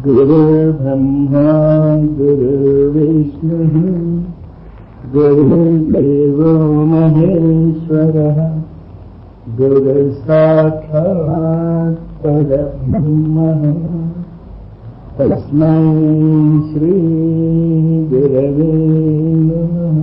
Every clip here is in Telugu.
गुरुर्ब्रह्मा गुरुर्विष्णुः गुरुर्देवो महेश्वरः गुरुसाक्षात् परब्रह्मः तस्मै श्रीगुरवे नमः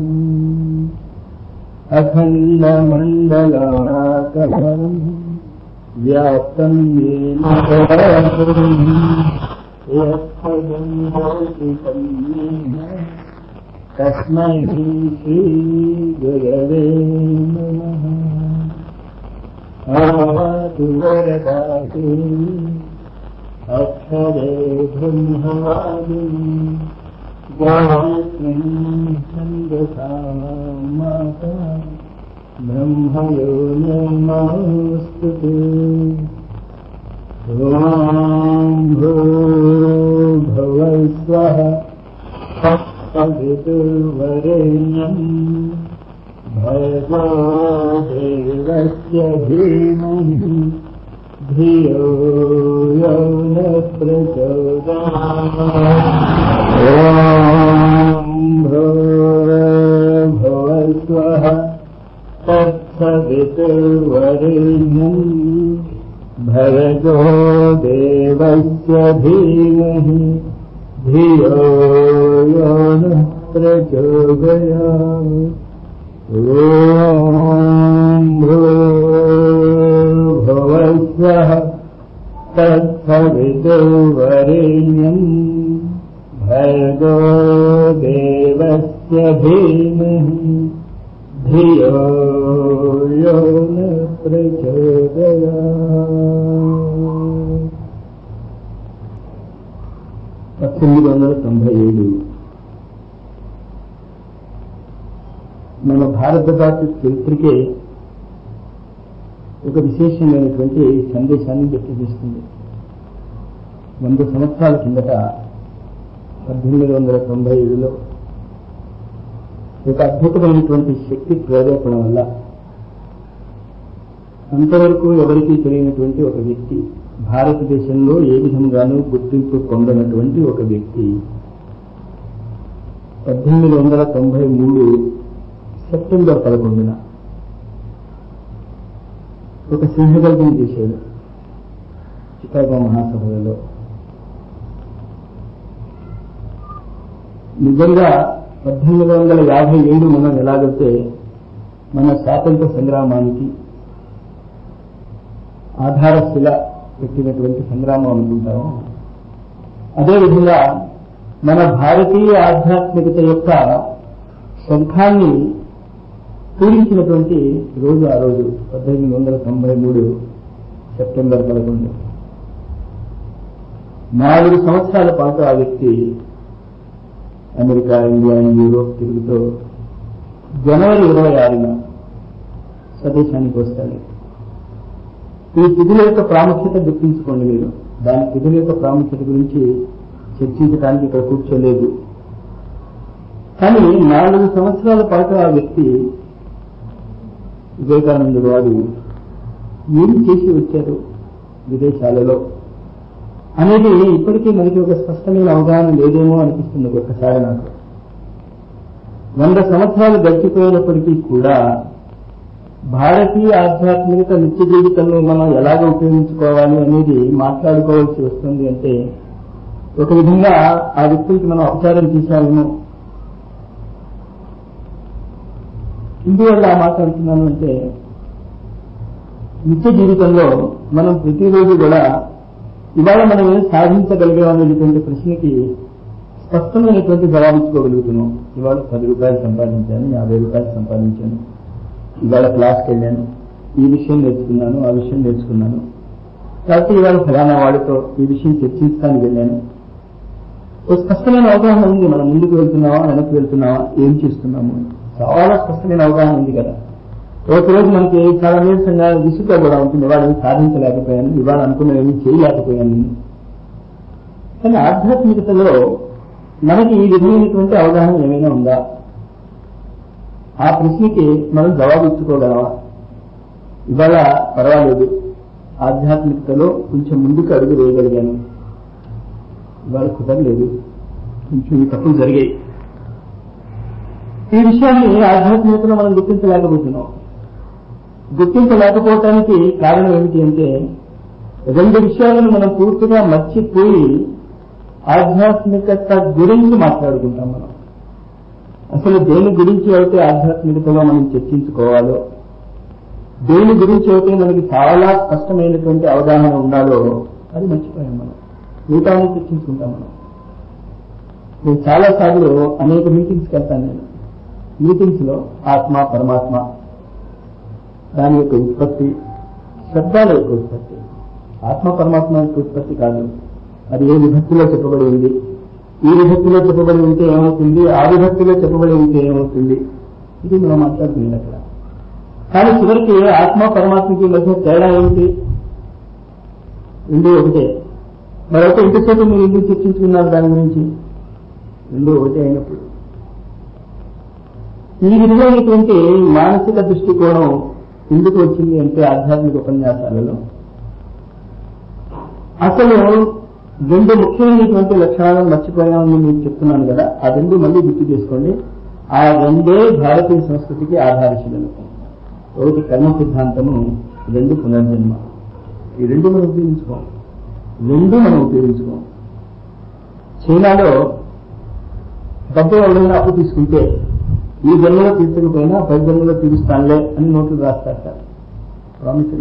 अखण्डमण्डलाकरम् व्याप्तं येन चराचरम् यत्पदं भौतिकं येन तस्मै श्रीगुरवे नमः आवातु वरदातु अक्षरे ब्रह्मवादिनी गायत्रीं छन्दसा माता ब्रह्मयो नमोऽस्तु ते ॐ भूर्भुवस्वः तत्सवितुर्वरेण्यम् भर्गो देवस्य धीमहि धियो यो न प्रचोदयाभुवस्वः तत्सवितुर्वरेण्यम् भर्गो देवस्य धीमहि धियो यो न प्रचोदयात् ॐ भूर्भुवस्वः तत्सवितुर्वरेण्यम् भर्गो देवस्य धीमहि धियो यो न प्रचोदयात् పద్దెనిమిది వందల తొంభై ఏడు మన భారత జాతి చరిత్రకే ఒక విశేషమైనటువంటి సందేశాన్ని వ్యక్తం చేస్తుంది వంద సంవత్సరాల కిందట పద్దెనిమిది వందల తొంభై ఏడులో ఒక అద్భుతమైనటువంటి శక్తి ప్రేరేపణ వల్ల అంతవరకు ఎవరికీ తెలియనటువంటి ఒక వ్యక్తి భారతదేశంలో ఏ విధంగానూ గుర్తింపు పొందనటువంటి ఒక వ్యక్తి పద్దెనిమిది వందల తొంభై మూడు సెప్టెంబర్ పదకొండున ఒక సింహగర్భం చేశాడు చికాగో మహాసభలలో నిజంగా పద్దెనిమిది వందల యాభై ఏడు మనం ఎలాగైతే మన స్వాతంత్ర సంగ్రామానికి ఆధారశిల పెట్టినటువంటి సంగ్రామం అనుకుంటాము అదేవిధంగా మన భారతీయ ఆధ్యాత్మికత యొక్క శంఖాన్ని పూరించినటువంటి రోజు ఆ రోజు పద్దెనిమిది వందల తొంభై మూడు సెప్టెంబర్ పదకొండు నాలుగు సంవత్సరాల పాటు ఆ వ్యక్తి అమెరికా ఇండియా యూరోప్ తిరుగుతూ జనవరి ఇరవై ఆరున స్వదేశానికి వస్తాడు ఈ తిథుల యొక్క ప్రాముఖ్యత గుర్తించుకోండి మీరు దాని తిథుల యొక్క ప్రాముఖ్యత గురించి చర్చించడానికి ఇక్కడ కూర్చోలేదు కానీ నాలుగు సంవత్సరాల పాటు ఆ వ్యక్తి వివేకానందుడు వారు ఏం చేసి వచ్చారు విదేశాలలో అనేది ఇప్పటికీ మనకి ఒక స్పష్టమైన అవగాహన లేదేమో అనిపిస్తుంది ఒక్కసారి నాకు వంద సంవత్సరాలు గడిచిపోయినప్పటికీ కూడా భారతీయ ఆధ్యాత్మికత నిత్య జీవితంలో మనం ఎలాగ ఉపయోగించుకోవాలి అనేది మాట్లాడుకోవాల్సి వస్తుంది అంటే ఒక విధంగా ఆ వ్యక్తులకి మనం అపచారం చేశామేమో ఇందువల్ల మాట్లాడుతున్నాను అంటే నిత్య జీవితంలో మనం ప్రతిరోజు కూడా ఇవాళ మనం ఏం సాధించగలిగామనేటువంటి ప్రశ్నకి స్పష్టమైనటువంటి జవాబిచ్చుకోగలుగుతున్నాం ఇవాళ పది రూపాయలు సంపాదించాను యాభై రూపాయలు సంపాదించాను ఇవాళ క్లాస్కి వెళ్ళాను ఈ విషయం నేర్చుకున్నాను ఆ విషయం నేర్చుకున్నాను కాబట్టి ఇవాళ ఫలానా వాడితో ఈ విషయం చర్చించడానికి వెళ్ళాను ఒక స్పష్టమైన అవగాహన ఉంది మనం ముందుకు వెళ్తున్నావా వెనక్కి వెళ్తున్నావా ఏం చేస్తున్నాము చాలా స్పష్టమైన అవగాహన ఉంది కదా ఒకరోజు మనకి చాలా నీరసంగా విసుగ్గా కూడా ఉంటుంది ఇవాళ ఏమి సాధించలేకపోయాను ఇవాళ అనుకున్న ఏమి చేయలేకపోయాను కానీ ఆధ్యాత్మికతలో మనకి ఈ విధమైనటువంటి అవగాహన ఏమైనా ఉందా ఆ ప్రశ్నకి మనం జవాబు ఇచ్చుకోగలమా ఇవాళ పర్వాలేదు ఆధ్యాత్మికతలో కొంచెం ముందుకు అడుగు వేయగలిగాను ఇవాళ కుదరలేదు కొంచెం ఈ తప్పులు జరిగాయి ఈ విషయాన్ని ఆధ్యాత్మికతలో మనం గుర్తించలేకపోతున్నాం గుర్తించలేకపోవటానికి కారణం ఏమిటి అంటే రెండు విషయాలను మనం పూర్తిగా మర్చిపోయి ఆధ్యాత్మికత గురించి మాట్లాడుకుంటాం మనం అసలు దేని గురించి అయితే ఆధ్యాత్మికతలో మనం చర్చించుకోవాలో దేని గురించి అయితే మనకి చాలా స్పష్టమైనటువంటి అవగాహన ఉండాలో అది మర్చిపోయాం మనం మిగతా చర్చించుకుంటాం మనం నేను చాలా సార్లు అనేక మీటింగ్స్కి వెళ్తాను నేను మీటింగ్స్ లో ఆత్మ పరమాత్మ దాని యొక్క ఉత్పత్తి శబ్దాల యొక్క ఉత్పత్తి ఆత్మ పరమాత్మ యొక్క ఉత్పత్తి కాదు అది ఏ విభక్తిలో చెప్పబడి ఉంది ఈ విభక్తిలో చెప్పబడి ఉంటే ఏమవుతుంది ఆ విభక్తిలో చెప్పబడి ఉంటే ఏమవుతుంది ఇది మనం మాట్లాడుతుంది అక్కడ కానీ చివరికి ఆత్మ పరమాత్మకి మధ్య తేడా ఏమిటి రెండు ఒకటే మరొక ఇంతసేపు మీరు ఎందుకు చర్చించుకున్నారు దాని గురించి రెండు ఒకటే అయినప్పుడు ఈ విధమైనటువంటి మానసిక దృష్టికోణం ఎందుకు వచ్చింది అంటే ఆధ్యాత్మిక ఉపన్యాసాలలో అసలు రెండు ముఖ్యమైనటువంటి లక్షణాలను మర్చిపోయామని నేను చెప్తున్నాను కదా ఆ రెండు మళ్ళీ గుర్తు చేసుకోండి ఆ రెండే భారతీయ సంస్కృతికి ఆధారశీలలు ఒకటి కర్మ సిద్ధాంతము రెండు పునర్జన్మ ఈ రెండు మనం ఉపయోగించుకోం రెండు మనం ఉపయోగించుకోం చైనాలో డబ్బు ఎవరైనా అప్పు తీసుకుంటే ఈ జన్మలో తీర్చకపోయినా పై జన్మలో తీరుస్తానులే అని నోట్లు రాస్తారట ప్రామిస్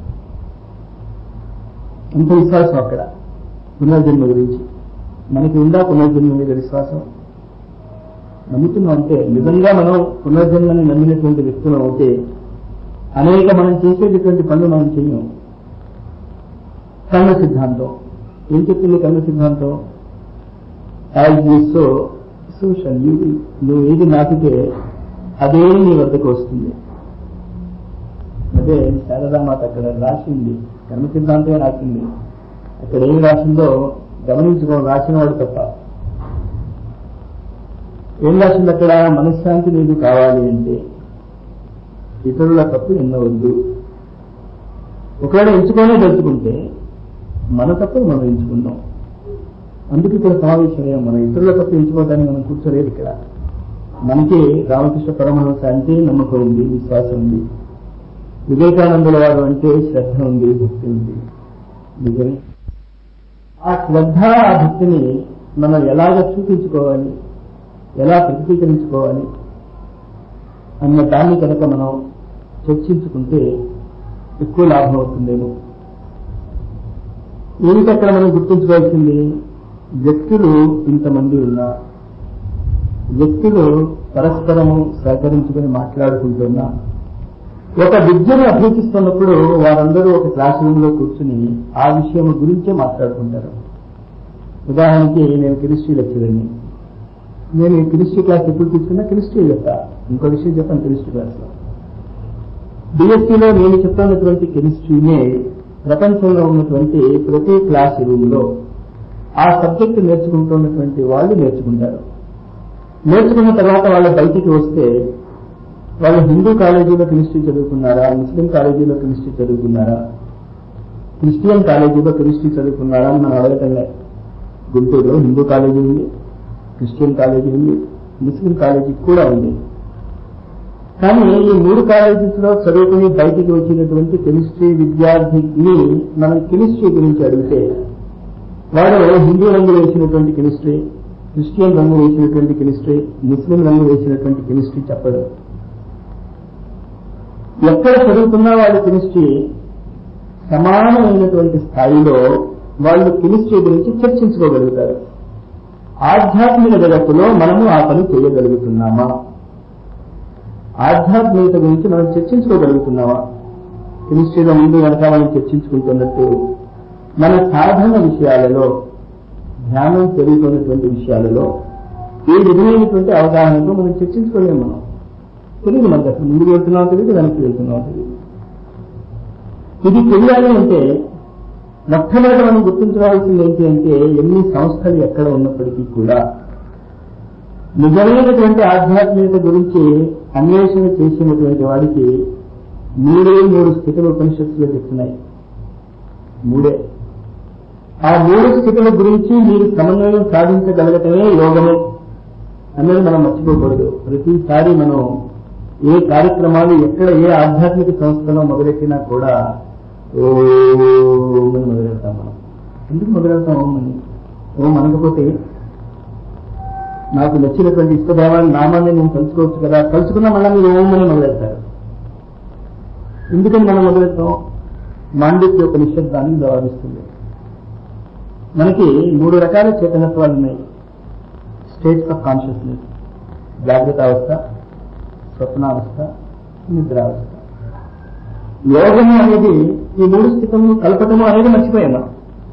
అంత విశ్వాసం అక్కడ పునర్జన్మ గురించి మనకి ఉందా పునర్జన్మ మీద విశ్వాసం నమ్ముతున్నాం అంటే నిజంగా మనం పునర్జన్మని నమ్మినటువంటి వ్యక్తులు అయితే అనేక మనం చేసేటటువంటి పనులు మనం చెయ్యం కర్మ సిద్ధాంతం ఏం చెప్తుంది కర్మ సిద్ధాంతం యాజ్ యూ సో సోషల్ నువ్వు ఏది నాటితే అదే నీ వద్దకు వస్తుంది అదే శారదామాత అక్కడ రాసింది కర్మ సిద్ధాంతమే రాసింది అక్కడ ఏం రాసిందో గమనించుకో రాసిన వాడు తప్ప ఏం రాసింది అక్కడ మనశ్శాంతి నీకు కావాలి అంటే ఇతరుల తప్పు ఎన్నవద్దు ఒకవేళ ఎంచుకోనే తెలుసుకుంటే మన తప్పులు మనం ఎంచుకుందాం అందుకు ఇక్కడ సమావేశమయ్యాం మనం ఇతరుల తప్పు ఎంచుకోవడానికి మనం కూర్చోలేదు ఇక్కడ మనకి రామకృష్ణ పరమహంస అంటే నమ్మకం ఉంది విశ్వాసం ఉంది వివేకానందుల వారు అంటే శ్రద్ధ ఉంది భక్తి ఉంది నిజమే ఆ శ్రద్ధ ఆ భక్తిని మనం ఎలాగ చూపించుకోవాలి ఎలా ప్రతికరించుకోవాలి అన్న దాన్ని కనుక మనం చర్చించుకుంటే ఎక్కువ లాభం అవుతుందేమో ఏమిటి అక్కడ మనం గుర్తుంచుకోవాల్సింది వ్యక్తులు ఇంతమంది ఉన్నా వ్యక్తులు పరస్పరము సహకరించుకుని మాట్లాడుకుంటున్నా ఒక విద్యను అభ్యసిస్తున్నప్పుడు వారందరూ ఒక క్లాస్ రూమ్ లో కూర్చుని ఆ విషయం గురించే మాట్లాడుకుంటారు ఉదాహరణకి నేను కెమిస్ట్రీ లెక్చరర్ని నేను ఈ కెమిస్ట్రీ క్లాస్ ఎప్పుడు తీసుకున్నా కెమిస్ట్రీ చెప్తా ఇంకో విషయం చెప్పాను కెమిస్ట్రీ క్లాస్ లో డిఎస్సీలో నేను చెప్తున్నటువంటి కెమిస్ట్రీనే ప్రపంచంలో ఉన్నటువంటి ప్రతి క్లాస్ రూమ్ లో ఆ సబ్జెక్ట్ నేర్చుకుంటున్నటువంటి వాళ్ళు నేర్చుకుంటారు నేర్చుకున్న తర్వాత వాళ్ళ బయటికి వస్తే వాళ్ళు హిందూ కాలేజీలో కెమిస్ట్రీ చదువుకున్నారా ముస్లిం కాలేజీలో కెమిస్ట్రీ చదువుకున్నారా క్రిస్టియన్ కాలేజీలో కెమిస్ట్రీ చదువుకున్నారా అని మనం అడగటంలే గుంటూరులో హిందూ కాలేజీ ఉంది క్రిస్టియన్ కాలేజీ ఉంది ముస్లిం కాలేజీ కూడా ఉంది కానీ ఈ మూడు కాలేజెస్ లో చదువుకుని బయటికి వచ్చినటువంటి కెమిస్ట్రీ విద్యార్థిని మనం కెమిస్ట్రీ గురించి అడిగితే వాడు హిందూ రంగు వేసినటువంటి కెమిస్ట్రీ క్రిస్టియన్ రంగు వేసినటువంటి కెమిస్ట్రీ ముస్లిం రంగు వేసినటువంటి కెమిస్ట్రీ చెప్పడు ఎక్కడ చదువుకున్నా వాళ్ళు కెమిస్ట్రీ సమానమైనటువంటి స్థాయిలో వాళ్ళు కెమిస్ట్రీ గురించి చర్చించుకోగలుగుతారు ఆధ్యాత్మిక జగత్తులో మనము ఆ పని చేయగలుగుతున్నామా ఆధ్యాత్మికత గురించి మనం చర్చించుకోగలుగుతున్నామా కెమిస్ట్రీలో ముందు వెనక మనం చర్చించుకుంటున్నట్టు మన సాధన విషయాలలో ధ్యానం పెరుగుతున్నటువంటి విషయాలలో ఏ విధమైనటువంటి అవగాహనతో మనం చర్చించుకోలేము మనం తెలియదు మనకు అసలు ముందుకు వెళ్తున్నాం తెలియదు వెనక్కి వెళ్తున్నాం తెలియదు ఇది తెలియాలి అంటే మొట్టమొదట మనం గుర్తించవలసింది ఏంటి అంటే ఎన్ని సంస్థలు ఎక్కడ ఉన్నప్పటికీ కూడా నిజమైనటువంటి ఆధ్యాత్మికత గురించి అన్వేషణ చేసినటువంటి వాడికి మూడే మూడు స్థితులు ఉపనిషత్తులో చెప్తున్నాయి మూడే ఆ మూడు స్థితుల గురించి మీరు సమన్వయం సాధించగలగటమే యోగము అనేది మనం మర్చిపోకూడదు ప్రతిసారి మనం ఏ కార్యక్రమాలు ఎక్కడ ఏ ఆధ్యాత్మిక సంస్థలో మొదలెట్టినా కూడా ఓం అని మొదలెడతాం మనం ఎందుకు మొదలెడతాం ఓం అని ఓం అనకపోతే నాకు నచ్చినటువంటి ఇష్టదేవాన్ని నామాన్ని నేను తలుచుకోవచ్చు కదా తలుచుకున్నా మళ్ళీ మీరు ఓం అని మొదలెడతారు ఎందుకని మనం మొదలెడతాం మాండిత్య యొక్క నిశ్శబ్దాన్ని జవాబిస్తుంది మనకి మూడు రకాల చేతనత్వాలు ఉన్నాయి స్టేట్స్ ఆఫ్ కాన్షియస్నెస్ జాగ్రత్త అవస్థ స్వప్నావస్థ నిద్రావస్థ యోగము అనేది ఈ మూడు స్థితులను కలపటము అనేది మర్చిపోయాం మనం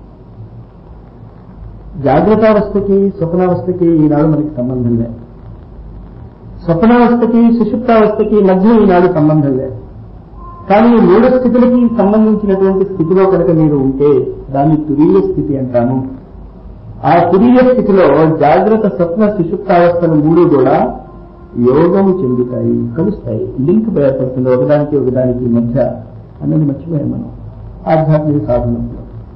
జాగ్రత్తావస్థకి స్వప్నావస్థకి ఈనాడు మనకి సంబంధం లేదు స్వప్నావస్థకి సుషుప్తావస్థకి మధ్య ఈనాడు సంబంధం లేదు కానీ ఈ మూడు స్థితులకి సంబంధించినటువంటి స్థితిలో కనుక మీరు ఉంటే దాన్ని తురీయ స్థితి అంటాము ఆ తురీయ స్థితిలో జాగ్రత్త స్వప్న సుషుప్తావస్థలు మూడు కూడా యోగము చెందుతాయి కలుస్తాయి లింక్ ఏర్పడుతుంది ఒకదానికి ఒకదానికి మధ్య అన్నది మర్చిపోయాం మనం ఆధ్యాత్మిక సాధనంలో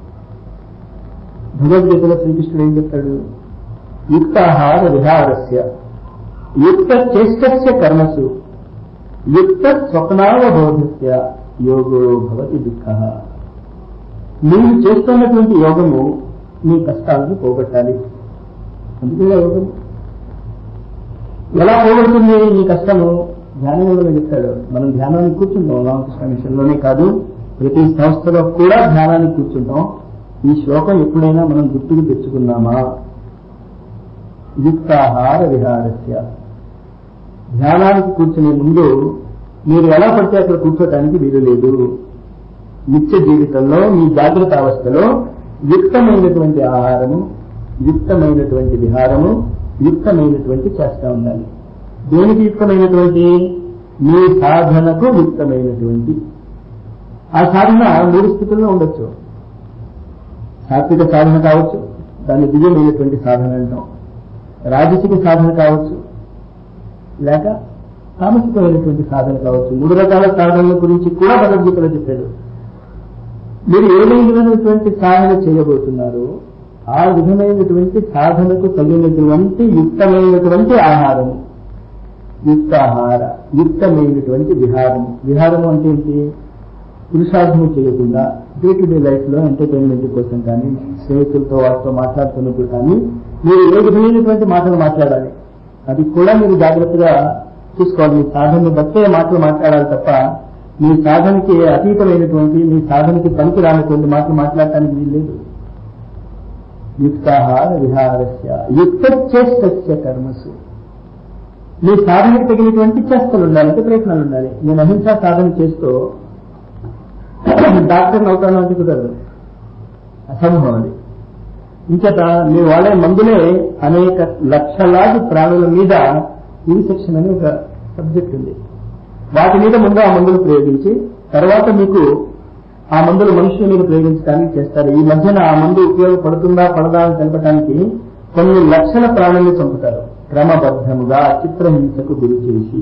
భగవద్గీతలో శ్రీకృష్ణుడు ఏం చెప్తాడు యుక్తాహార విహారస్య యుక్త చేష్టస్య కర్మసు యుక్త స్వప్నావబోధస్య యోగో భవతి దుఃఖ మీరు చేస్తున్నటువంటి యోగము మీ కష్టాలను పోగొట్టాలి అందుకే యోగం ఎలా పోగొడుతుంది ఈ కష్టము ధ్యానంలో చెప్తాడు మనం ధ్యానానికి కూర్చుంటాం రామకృష్ణ మిషన్లోనే కాదు ప్రతి సంస్థలో కూడా ధ్యానానికి కూర్చుంటాం ఈ శ్లోకం ఎప్పుడైనా మనం గుర్తుకు తెచ్చుకున్నామా యుక్తాహార విహారస్య ధ్యానానికి కూర్చునే ముందు మీరు ఎలా పడితే అక్కడ కూర్చోటానికి వీలు లేదు నిత్య జీవితంలో మీ జాగ్రత్త అవస్థలో యుక్తమైనటువంటి ఆహారము యుక్తమైనటువంటి విహారము యుక్తమైనటువంటి చేస్తా ఉండాలి దేనికి యుక్తమైనటువంటి మీ సాధనకు యుక్తమైనటువంటి ఆ సాధన మూడు స్థితుల్లో ఉండొచ్చు సాత్విక సాధన కావచ్చు దాన్ని దివ్యమైనటువంటి సాధన అంటాం రాజసిక సాధన కావచ్చు లేక తామసికమైనటువంటి సాధన కావచ్చు మూడు రకాల సాధనల గురించి కూడా భగవద్గీతలో చెప్పాడు మీరు ఏ విధమైనటువంటి సాధన చేయబోతున్నారు ఆ విధమైనటువంటి సాధనకు తగినటువంటి యుక్తమైనటువంటి ఆహారము యుక్తాహార యుక్తమైనటువంటి విహారము విహారము అంటే ఏంటి పురుషార్థము చేయకుండా డే టు డే లైఫ్ లో ఎంటర్టైన్మెంట్ కోసం కానీ స్నేహితులతో వాటితో మాట్లాడుతున్నప్పుడు కానీ మీరు ఏ విధమైనటువంటి మాటలు మాట్లాడాలి అది కూడా మీరు జాగ్రత్తగా చూసుకోవాలి మీ సాధనని బట్టే మాటలు మాట్లాడాలి తప్ప మీ సాధనకి అతీతమైనటువంటి మీ సాధనకి పనికి రానటువంటి మాటలు మాట్లాడటానికి వీల్లేదు యుక్తాహార విహారస్య యుక్త చేష్టస్య కర్మసు మీ సాధనకు తగినటువంటి చేష్టలు ఉండాలి అంటే ప్రయత్నాలు ఉండాలి నేను అహింసా సాధన చేస్తూ డాక్టర్ని అవుతాను అంటే కుదరదు అసంభవం అది ఇంకట మీరు వాడే మందులే అనేక లక్షలాది ప్రాణుల మీద ఇన్ఫెక్షన్ అని ఒక సబ్జెక్ట్ ఉంది వాటి మీద ముందు ఆ మందులు ప్రయోగించి తర్వాత మీకు ఆ మందులు మనుషుల మీద ప్రయోగించడానికి చేస్తారు ఈ మధ్యన ఆ మందు ఉపయోగపడుతుందా పడదా అని తెలపడానికి కొన్ని లక్షల ప్రాణుల్ని చంపుతారు క్రమబద్ధముగా చిత్రహింసకు గురి చేసి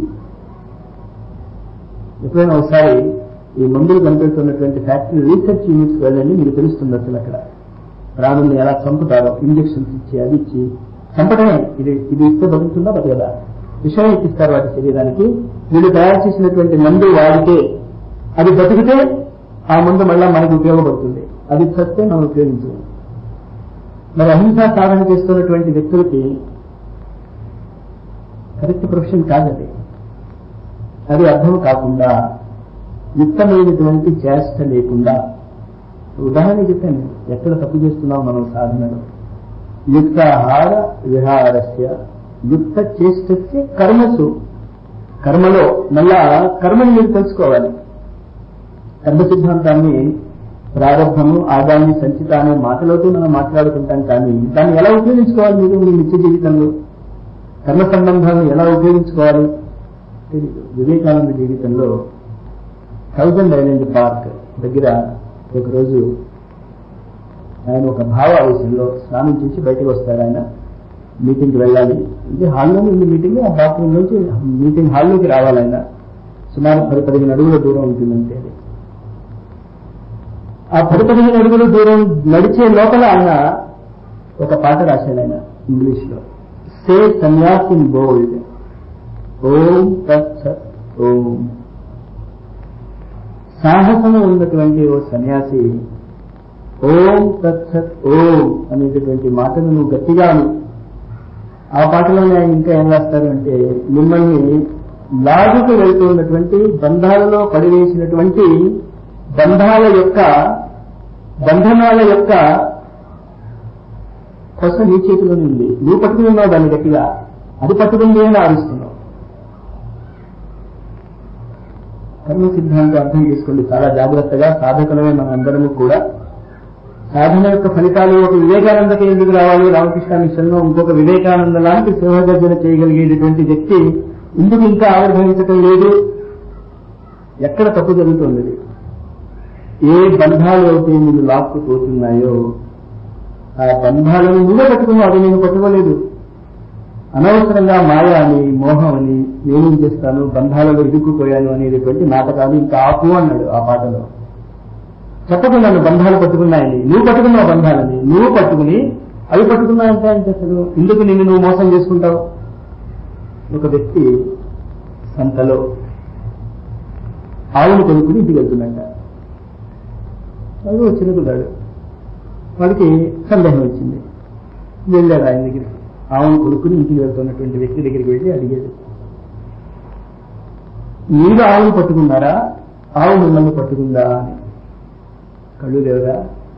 ఎప్పుడైనా ఒకసారి ఈ మందులు కనిపెడుతున్నటువంటి ఫ్యాక్టరీ రీసెర్చ్ యూనిట్స్ వెళ్ళండి మీకు తెలుస్తుంది అసలు అక్కడ ప్రాణుల్ని ఎలా చంపుతారో ఇంజక్షన్స్ ఇచ్చి అది ఇచ్చి చంపడమే ఇది ఇది ఇస్తే బతుకుతుందా బతకదా విషయం ఎక్కిస్తారు వాటి శరీరానికి వీళ్ళు తయారు చేసినటువంటి మందు వాడితే అది బతికితే ఆ మందు మళ్ళా మనకి ఉపయోగపడుతుంది అది చస్తే మనం ఉపయోగించము మరి అహింసా సాధన చేస్తున్నటువంటి వ్యక్తులకి కరెక్ట్ ప్రొఫెషన్ కాదది అది అర్థం కాకుండా యుక్తమైనటువంటి చేష్ట లేకుండా ఉదాహరణ చెప్పాను ఎక్కడ తప్పు చేస్తున్నాం మనం సాధనలో యుక్తాహార విహారస్య యుక్త చేష్టస్య కర్మసు కర్మలో మళ్ళా కర్మని మీరు తెలుసుకోవాలి కర్మ సిద్ధాంతాన్ని ప్రారంభము ఆదాన్ని సంచిత అనే మాటలోకి మనం మాట్లాడుకుంటాం కానీ దాన్ని ఎలా ఉపయోగించుకోవాలి మీరు మీ నిత్య జీవితంలో కర్మ సంబంధాలను ఎలా ఉపయోగించుకోవాలి తెలీదు వివేకానంద జీవితంలో థౌజండ్ ఐలాండ్ పార్క్ దగ్గర ఒకరోజు ఆయన ఒక భావావేశంలో స్నానం చేసి బయటకు వస్తాడు ఆయన మీటింగ్కి వెళ్ళాలి ఇది హాల్లోనే ఉంది మీటింగ్ ఆ బాత్రూమ్ నుంచి మీటింగ్ హాల్లోకి రావాలి ఆయన సుమారు పది పదిహేను అడుగుల దూరం ఉంటుందంటే అది ఆ పది పదిహేను అడుగులు దూరం నడిచే లోపల ఆయన ఒక పాట రాశాడు ఆయన ఇంగ్లీష్ లో సే సన్యాస్ ఇన్ బోల్డ్ ఓం తత్సత్ ఓం సాహసము ఉన్నటువంటి ఓ సన్యాసి ఓం తత్సత్ ఓం అనేటటువంటి మాటను నువ్వు గట్టిగా అను ఆ పాటలోనే ఆయన ఇంకా ఏం రాస్తారు అంటే మిమ్మల్ని లాగుకు వెళ్తూ ఉన్నటువంటి బంధాలలో పడివేసినటువంటి బంధాల యొక్క బంధనాల యొక్క కొస నీ చేతిలోనే ఉంది నువ్వు పట్టుకుని ఉన్నావు దాన్ని గట్టిగా అది పట్టుకుంది అని ఆరుస్తున్నావు కర్మ సిద్ధాంతం అర్థం చేసుకోండి చాలా జాగ్రత్తగా సాధకులమే మన అందరము కూడా సాధన యొక్క ఫలితాలు ఒక వివేకానందకి ఎందుకు రావాలి రామకృష్ణ మిషన్లో ఇంకొక వివేకానంద లాంటి సింహగర్జన చేయగలిగేటటువంటి వ్యక్తి ఎందుకు ఇంకా ఆవిర్భవించటం లేదు ఎక్కడ తప్పు జరుగుతుంది ఏ బంధాలు అయితే మీరు లాక్కు పోతున్నాయో ఆ బంధాలను నువ్వే పట్టుకున్నావు అది నేను పట్టుకోలేదు అనవసరంగా మాయ అని మోహం అని నేనేం చేస్తాను బంధాలలో ఇరుక్కుపోయాను అనేటటువంటి నాటకాలు ఇంకా ఆపు అన్నాడు ఆ పాటలో చెప్పకు నన్ను బంధాలు పట్టుకున్నాయని నువ్వు పట్టుకున్నావు బంధాలని నువ్వు పట్టుకుని అవి పట్టుకున్నాయంటే అంటే అసలు ఎందుకు నిన్ను నువ్వు మోసం చేసుకుంటావు ఒక వ్యక్తి సంతలో ఆవును కొనుక్కుని ఇంటికి వెళ్తున్నట్ట వాడు వచ్చిన కున్నాడు వాడికి సందేహం వచ్చింది వెళ్ళాడు ఆయన దగ్గరికి ఆవును కొనుక్కుని ఇంటికి వెళ్తున్నటువంటి వ్యక్తి దగ్గరికి వెళ్ళి అడిగాడు మీరు ఆవును పట్టుకున్నారా ఆవు మిమ్మల్ని పట్టుకుందా అని కళ్ళు లేవరా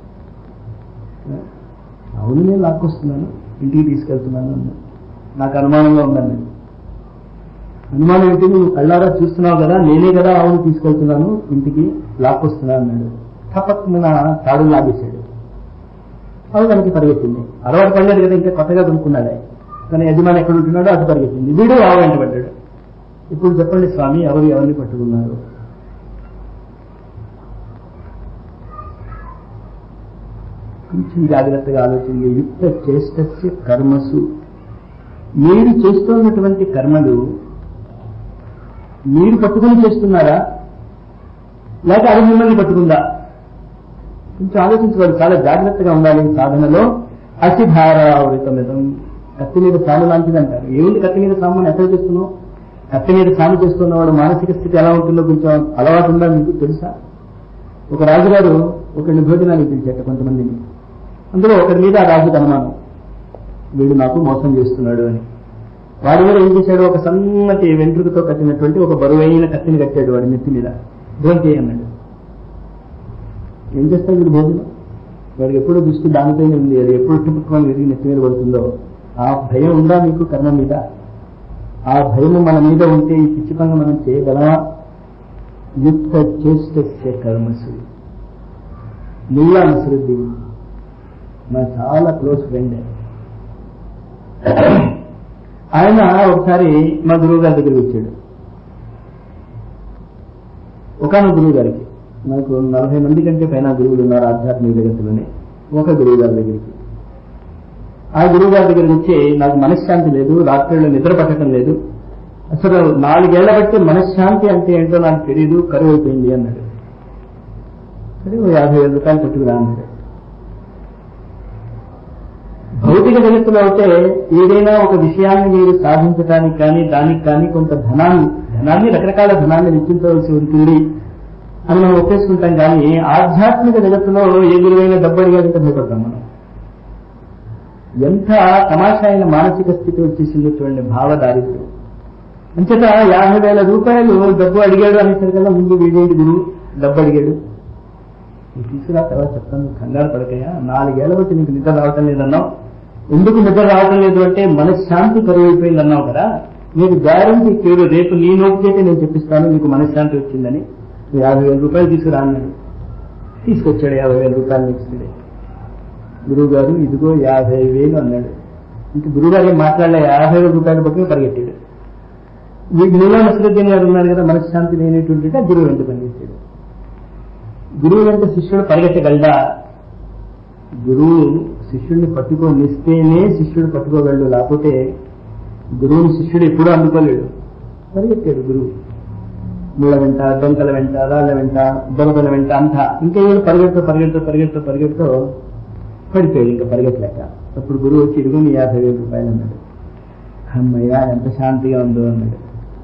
అవును నేను లాక్కొస్తున్నాను ఇంటికి తీసుకెళ్తున్నాను అన్నా నాకు అనుమానంగా ఉందండి అనుమానం ఏంటి నువ్వు కళ్ళారా చూస్తున్నావు కదా నేనే కదా ఆవును తీసుకెళ్తున్నాను ఇంటికి లాక్కొస్తున్నా అన్నాడు తప్పకుండా తాడు లాగేశాడు ఆవు దానికి పరిగెత్తింది అలవాటు పడలేదు కదా ఇంకా కొత్తగా కొనుక్కున్నాడే కానీ యజమాని ఎక్కడ ఉంటున్నాడో అది పరిగెత్తింది వీడు ఆవు వెంట పడ్డాడు ఇప్పుడు చెప్పండి స్వామి ఎవరు ఎవరిని పట్టుకున్నారు కొంచెం జాగ్రత్తగా ఆలోచించి యుక్త చేష్టస్య కర్మసు మీరు చేస్తున్నటువంటి కర్మలు మీరు పట్టుకుని చేస్తున్నారా లేక అది మిమ్మల్ని పట్టుకుందా కొంచెం ఆలోచించుకోవాలి చాలా జాగ్రత్తగా ఉండాలి సాధనలో అతిధారావృతమిదం కత్తి మీద సాము లాంటిది అంటారు ఏముంది కత్తి మీద సాము అని ఎక్కడ చేస్తున్నావు కత్తి మీద సాము చేస్తున్నవాడు మానసిక స్థితి ఎలా ఉంటుందో కొంచెం అలవాటు ఉందా మీకు తెలుసా ఒక రాజుగారు ఒకరిని భోజనానికి పిలిచాట కొంతమందిని అందులో ఒకరి మీద ఆ రాజుకు అనుమానం వీడు నాకు మోసం చేస్తున్నాడు అని వాడు కూడా ఏం చేశాడు ఒక సన్నటి వెంట్రుకతో కట్టినటువంటి ఒక బరువైన కత్తిని కట్టాడు వాడి నెత్తి మీద భోంతి అన్నాడు ఏం చేస్తాడు వీడు భోజనం వాడికి ఎప్పుడు దృష్టి దానిపైన ఉంది అది ఎప్పుడు టుపుక్కుమని విరిగి నెత్తి మీద పడుతుందో ఆ భయం ఉందా మీకు కర్మ మీద ఆ భయం మన మీద ఉంటే ఈ పిచ్చి పనులు మనం చేయగలమా యుక్త చేస్తే కర్మసు నీలా శ్రద్ధి నా చాలా క్లోజ్ ఫ్రెండ్ ఆయన ఒకసారి మా గురువు గారి దగ్గరికి వచ్చాడు ఒకనొక గురువు గారికి నాకు నలభై మంది కంటే పైన గురువులు ఉన్నారు ఆధ్యాత్మిక జగత్తులోనే ఒక గురువు గారి దగ్గరికి ఆ గురువు గారి దగ్గరికి వచ్చి నాకు మనశ్శాంతి లేదు రాత్రిళ్ళు నిద్ర పట్టడం లేదు అసలు నాలుగేళ్ల బట్టి మనశ్శాంతి అంటే ఏంటో నాకు తెలియదు కరువు అయిపోయింది అన్నాడు సరే ఓ యాభై వేల రూపాయలు పట్టుకురా అన్నాడు భౌతిక జగత్తులో అయితే ఏదైనా ఒక విషయాన్ని మీరు సాధించడానికి కానీ దానికి కానీ కొంత ధనాన్ని ధనాన్ని రకరకాల ధనాన్ని వెచ్చించవలసి ఉంటుంది అని మనం ఒప్పేసుకుంటాం కానీ ఆధ్యాత్మిక జగత్తులో ఏ గురువైన డబ్బు అడిగాడంటే భయపడతాం మనం ఎంత తమాషా అయిన మానసిక స్థితి వచ్చేసిందో చూడండి భావ దారిద్ర్యం అంచేత యాభై వేల రూపాయలు డబ్బు అడిగాడు అనేసరికల్లా ముందు వీడేంటి గురువు డబ్బు అడిగాడు నువ్వు తీసుకురా తర్వాత చెప్తాను కంగారు పడకయ్యా నాలుగేళ్ల బట్టి నీకు నిద్ర రావటం లేదన్నావు ఎందుకు నిద్ర రావటం లేదు అంటే మనశ్శాంతి కరువు అయిపోయింది అన్నావు కదా నీకు గ్యారంటీ కేడు రేపు నీ నోటి చేతే నేను చెప్పిస్తాను నీకు మనశ్శాంతి వచ్చిందని నువ్వు యాభై వేల రూపాయలు తీసుకురా అన్నాడు తీసుకొచ్చాడు యాభై వేల రూపాయలు నెక్స్ట్ డే గురువు గారు ఇదిగో యాభై వేలు అన్నాడు ఇంక గురువు గారు ఏం మాట్లాడలే యాభై వేల రూపాయలు పట్టుకుని పరిగెట్టాడు వీడు నీలా నసరుద్దీన్ గారు ఉన్నారు కదా మనశ్శాంతి లేనటువంటి గురువు వెంట పనిచేశాడు గురువు వెంట శిష్యుడు పరిగెత్తగలడా గురువు శిష్యుడిని పట్టుకోనిస్తేనే శిష్యుడు పట్టుకోగలడు లేకపోతే గురువుని శిష్యుడు ఎప్పుడూ అందుకోలేడు పరిగెత్తాడు గురువు ముళ్ళ వెంట డొంకల వెంట రాళ్ల వెంట దొరదల వెంట అంతా ఇంకా ఏడు పరిగెడుతూ పరిగెడుతూ పరిగెడుతూ పరిగెడుతూ పడిపోయాడు ఇంకా పరిగెత్తలేక అప్పుడు గురువు వచ్చి ఇదిగో నీ యాభై వేల రూపాయలు అన్నాడు అమ్మయ్య ఎంత శాంతిగా ఉందో అన్నాడు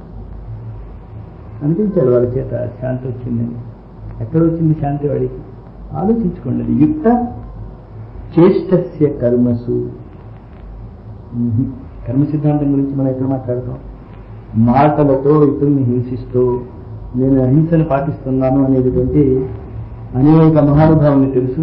అనిపించాడు వాళ్ళ చేత శాంతి వచ్చిందని ఎక్కడ వచ్చింది శాంతి వాడికి ఆలోచించుకోండి అది యుక్త చేష్టస్య కర్మసు మ్మ్. కర్మ సిద్ధాంతం గురించి మనం ఎక్కడ మాట్లాడతాం మాటలతో ఇతరుల్ని హింసిస్తూ నేను అహింసను పాటిస్తున్నాను అనేటువంటి అనేక మహానుభావుని తెలుసు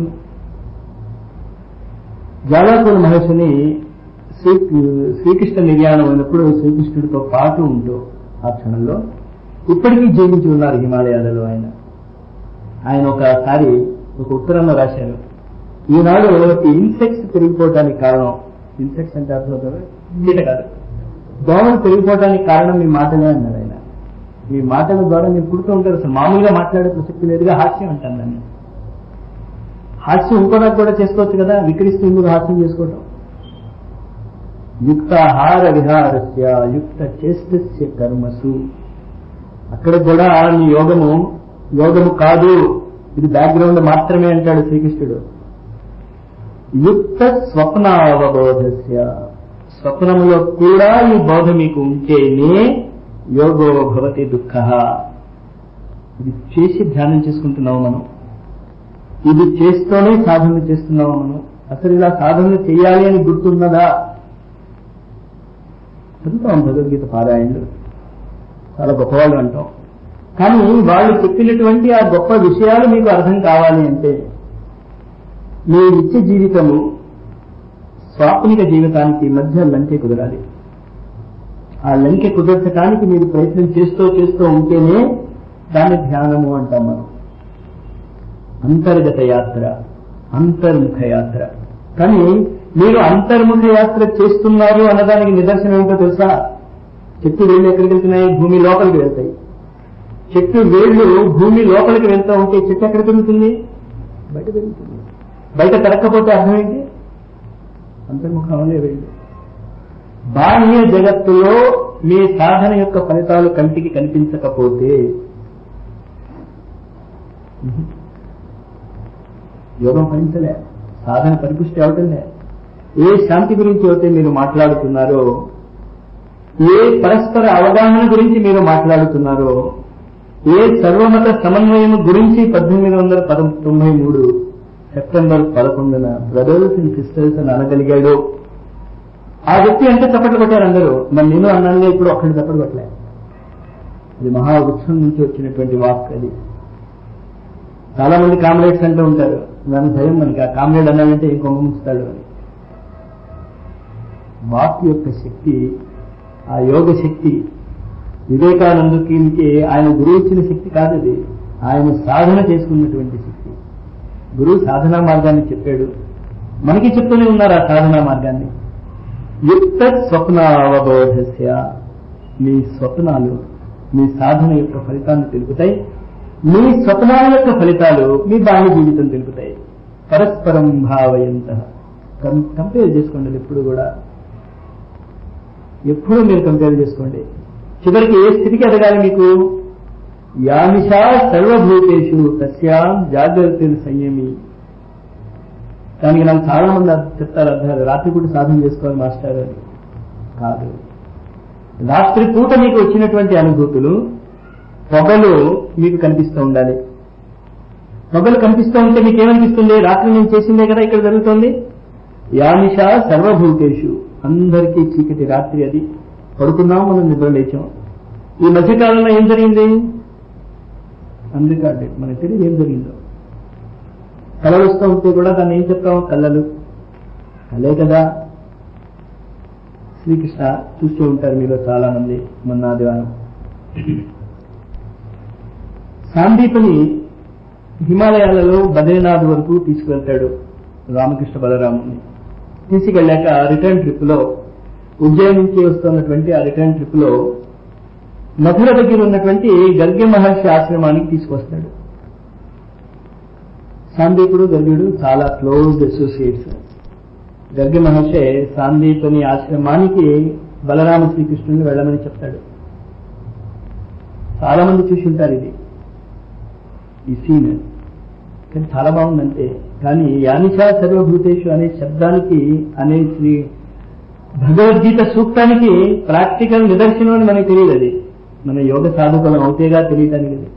జాలాకుల మహర్షిని శ్రీ శ్రీకృష్ణ నిర్యాణం అయినప్పుడు శ్రీకృష్ణుడితో పాటు ఉంటూ ఆ క్షణంలో ఇప్పటికీ జీవించి ఉన్నారు హిమాలయాలలో ఆయన ఆయన ఒకసారి ఒక ఉత్తరంలో రాశారు ఈనాడు ఈ ఇన్సెక్ట్స్ పెరిగిపోవడానికి కారణం ఇన్సెక్ట్స్ అంటే అర్థం కదా కీటకాలు దోమలు పెరిగిపోవడానికి కారణం మీ మాటలే అన్నారు ఆయన మీ మాటల ద్వారా మీరు పుడుతూ ఉంటారు అసలు మామూలుగా మాట్లాడే ప్రసక్తి లేదుగా హాస్యం అంటాను దాన్ని హాస్యం ఇంకోనాకు కూడా చేసుకోవచ్చు కదా విక్రిస్తూ ఇందుకు హాస్యం చేసుకోవటం యుక్తాహార విహారస్య యుక్త చేష్టస్య కర్మసు అక్కడ కూడా నీ యోగము యోగము కాదు ఇది బ్యాక్గ్రౌండ్ మాత్రమే అంటాడు శ్రీకృష్ణుడు యుక్త స్వప్నావబోధస్య స్వప్నములో కూడా ఈ బోధ మీకు ఉంటేనే యోగో భవతి దుఃఖ ఇది చేసి ధ్యానం చేసుకుంటున్నాము మనం ఇది చేస్తూనే సాధన చేస్తున్నాము మనం అసలు ఇలా సాధన చేయాలి అని గుర్తున్నదా చదువుతాం భగవద్గీత పారాయణలు చాలా గొప్పవాళ్ళు అంటాం కానీ వాళ్ళు చెప్పినటువంటి ఆ గొప్ప విషయాలు మీకు అర్థం కావాలి అంటే మీ నిత్య జీవితము స్వాప్నిక జీవితానికి మధ్య లంకె కుదరాలి ఆ లంకె కుదర్చడానికి మీరు ప్రయత్నం చేస్తూ చేస్తూ ఉంటేనే దాన్ని ధ్యానము అంటాం మనం అంతర్గత యాత్ర అంతర్ముఖ యాత్ర కానీ మీరు అంతర్ముఖ యాత్ర చేస్తున్నారు అన్నదానికి నిదర్శనం ఏంటో తెలుసా చెట్టు వేళ్ళు ఎక్కడికి వెళ్తున్నాయి భూమి లోపలికి వెళ్తాయి చెట్టు వేళ్ళు భూమి లోపలికి వెళ్తూ ఉంటే చెట్టు ఎక్కడ పెరుగుతుంది బయట పెరుగుతుంది బయట తిరగకపోతే అర్థం ఏంటి అంతర్ముఖంలో వెళ్ళు బాహ్య జగత్తులో మీ సాధన యొక్క ఫలితాలు కంటికి కనిపించకపోతే యోగం ఫలించలే సాధన పరిపుష్టి అవటంలే ఏ శాంతి గురించి అయితే మీరు మాట్లాడుతున్నారో ఏ పరస్పర అవగాహన గురించి మీరు మాట్లాడుతున్నారో ఏ సర్వమత సమన్వయం గురించి పద్దెనిమిది వందల పద తొంభై మూడు సెప్టెంబర్ పదకొండున బ్రదర్స్ అండ్ సిస్టర్స్ అని అనగలిగాడు ఆ వ్యక్తి అంటే చప్పట్లు కొట్టారు అందరూ మరి నేను అన్నానుగా ఇప్పుడు ఒక్కడి చప్పట్లు కొట్టలే అది మహావృక్షం నుంచి వచ్చినటువంటి వాక్ అది చాలా మంది కామ్రేడ్స్ అంటూ ఉంటారు దాని భయం మనకి ఆ కామ్రేడ్ అన్నాడంటే ఏం కొంగ ముంచుతాడు అని వాక్ యొక్క శక్తి ఆ యోగ శక్తి వివేకానందకి ఆయన గురువు ఇచ్చిన శక్తి కాదు అది ఆయన సాధన చేసుకున్నటువంటి శక్తి గురువు సాధనా మార్గాన్ని చెప్పాడు మనకి చెప్తూనే ఉన్నారు ఆ సాధనా మార్గాన్ని యుక్త స్వప్నావబోధస్య మీ స్వప్నాలు మీ సాధన యొక్క ఫలితాన్ని తెలుపుతాయి మీ స్వప్నాల యొక్క ఫలితాలు మీ బాహ్య జీవితం తెలుపుతాయి పరస్పరం భావయంత కంపేర్ చేసుకోండి ఎప్పుడు కూడా ఎప్పుడు మీరు కంపేర్ చేసుకోండి చివరికి ఏ స్థితికి ఎదగాలి మీకు యానిషా సర్వభూతేషు తస్యాం జాగ్రత్త సంయమి దానికి నాకు చాలా మంది చెప్తారు అర్థాలు రాత్రి పూట సాధన చేసుకోవాలి మాస్టర్ అని కాదు రాత్రి పూట మీకు వచ్చినటువంటి అనుభూతులు పొగలు మీకు కనిపిస్తూ ఉండాలి పొగలు కనిపిస్తూ ఉంటే మీకు ఏమనిపిస్తుంది రాత్రి నేను చేసిందే కదా ఇక్కడ జరుగుతోంది యానిష సర్వభూతేషు అందరికీ చీకటి రాత్రి అది పడుకున్నాం మనం నిద్ర లేచాం ఈ మధ్యకాలంలో ఏం జరిగింది అందుకంటే మనకు తెలియదు ఏం జరిగిందో కళలు వస్తూ ఉంటే కూడా దాన్ని ఏం చెప్తాం కళ్ళలు కలే కదా శ్రీకృష్ణ చూస్తూ ఉంటారు మీలో చాలా మంది మొన్న ఆదివారం సాందీపని హిమాలయాలలో బద్రీనాథ్ వరకు తీసుకువెళ్తాడు రామకృష్ణ బలరాముని తీసుకెళ్ళాక రిటర్న్ ట్రిప్ లో ఉజ్జయిన్ నుంచి వస్తున్నటువంటి ఆ రిటర్న్ ట్రిప్ లో మధుర దగ్గర ఉన్నటువంటి గర్గ్య మహర్షి ఆశ్రమానికి తీసుకొస్తాడు సాందీపుడు గర్గ్యుడు చాలా క్లోజ్ అసోసియేట్స్ గర్గ మహర్షి సాందీపని ఆశ్రమానికి బలరామ శ్రీకృష్ణుని వెళ్ళమని చెప్తాడు చాలా మంది చూసి ఉంటారు ఇది ఈ సీన్ కానీ చాలా బాగుందంటే కానీ యానిషా సర్వభూతేషు అనే శబ్దానికి అనే శ్రీ భగవద్గీత సూక్తానికి ప్రాక్టికల్ నిదర్శనం అని మనకు తెలియదు అది మన యోగ సాధకులం అవుతేగా తెలియటానికి అది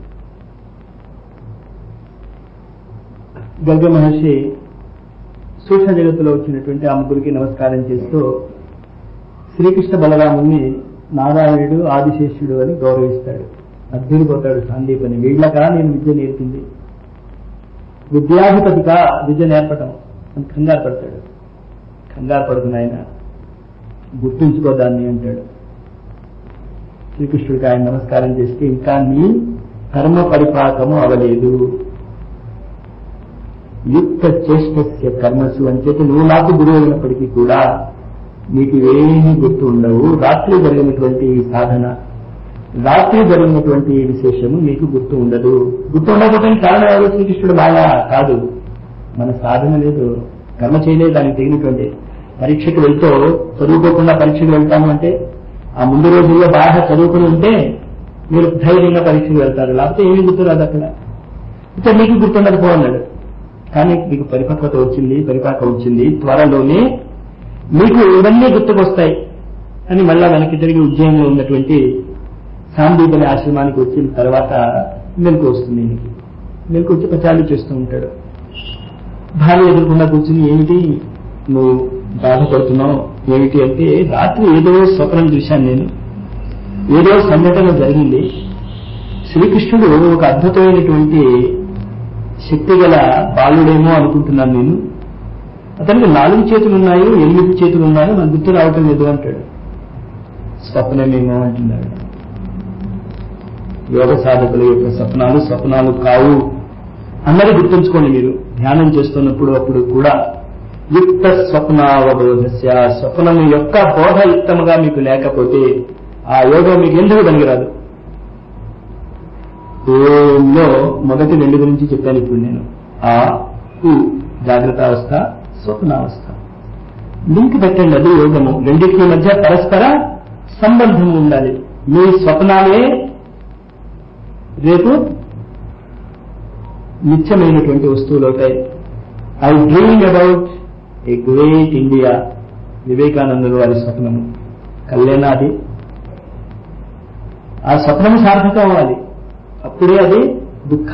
గర్గ మహర్షి సూక్ష్మ జగత్తులో వచ్చినటువంటి ఆ ముగ్గురికి నమస్కారం చేస్తూ శ్రీకృష్ణ బలరాముని నారాయణుడు ఆదిశేషుడు అని గౌరవిస్తాడు అద్దరిపోతాడు సాందీపని వీళ్ళకా నేను విద్య నేర్పింది విద్యాధిపతిగా విద్య నేర్పటం అని కంగారు పడతాడు కంగారు పడుతున్న ఆయన గుర్తుంచుకో దాన్ని అంటాడు శ్రీకృష్ణుడికి ఆయన నమస్కారం చేస్తే ఇంకా నీ కర్మ పరిపాకము అవలేదు యుక్త చేష్టస్య కర్మసు అని చెప్పి నువ్వు నాకు గురువు అయినప్పటికీ కూడా నీకు ఏమీ గుర్తు ఉండవు రాత్రి జరిగినటువంటి ఈ సాధన రాత్రి జరిగినటువంటి ఈ విశేషము నీకు గుర్తు ఉండదు గుర్తు ఉండకపోతే కారణం ఎవరు శ్రీకృష్ణుడు మాయా కాదు మన సాధన లేదు కర్మ చేయలేదు దానికి తగినటువంటి పరీక్షకు వెళ్తూ చదువుకోకుండా పరీక్షకు వెళ్తాము అంటే ఆ ముందు రోజుల్లో బాగా చదువుకుని ఉంటే మీరు ధైర్యంగా పరీక్షకు వెళ్తారు లేకపోతే ఏమీ గుర్తురాదు అక్కడ ఇంకా నీకు గుర్తుండదు పో అన్నాడు కానీ మీకు పరిపక్వత వచ్చింది పరిపాక వచ్చింది త్వరలోనే మీకు ఇవన్నీ గుర్తుకొస్తాయి అని మళ్ళా వెనక్కి తిరిగి ఉజ్జయంలో ఉన్నటువంటి సాందీపని ఆశ్రమానికి వచ్చిన తర్వాత మెలకు వస్తుంది ఈయనకి మెలకు వచ్చి పచాలు చేస్తూ ఉంటాడు భార్య ఎదుర్కొన్నా కూర్చుని ఏమిటి నువ్వు బాధపడుతున్నావు ఏమిటి అంటే రాత్రి ఏదో స్వప్నం చూశాను నేను ఏదో సంఘటన జరిగింది శ్రీకృష్ణుడు ఒక అద్భుతమైనటువంటి శక్తి గల బాలుడేమో అనుకుంటున్నాను నేను అతనికి నాలుగు చేతులు ఉన్నాయి ఎనిమిది చేతులు ఉన్నాయో నాకు గుర్తు రావటం లేదు అంటాడు స్వప్నమేమో అంటున్నాడు యోగ సాధకుల యొక్క స్వప్నాలు స్వప్నాలు కావు అన్నది గుర్తుంచుకోండి మీరు ధ్యానం చేస్తున్నప్పుడు అప్పుడు కూడా యుక్త స్వప్నావబోధస్య స్వప్నము యొక్క బోధ యుక్తముగా మీకు లేకపోతే ఆ యోగం మీకు ఎందుకు పనికిరాదు ఓంలో మొదటి రెండు గురించి చెప్పాను ఇప్పుడు నేను ఆ ఉ జాగ్రత్త అవస్థ స్వప్నావస్థ లింక్ పెట్టండి అది యోగము రెండింటి మధ్య పరస్పర సంబంధం ఉండాలి మీ స్వప్నాలే రేపు నిత్యమైనటువంటి వస్తువులు అవుతాయి I dream about a great India వివేకానందుడు వారి స్వప్నము కళ్యాణ అది ఆ స్వప్నము సార్థకం అవ్వాలి అప్పుడే అది దుఃఖ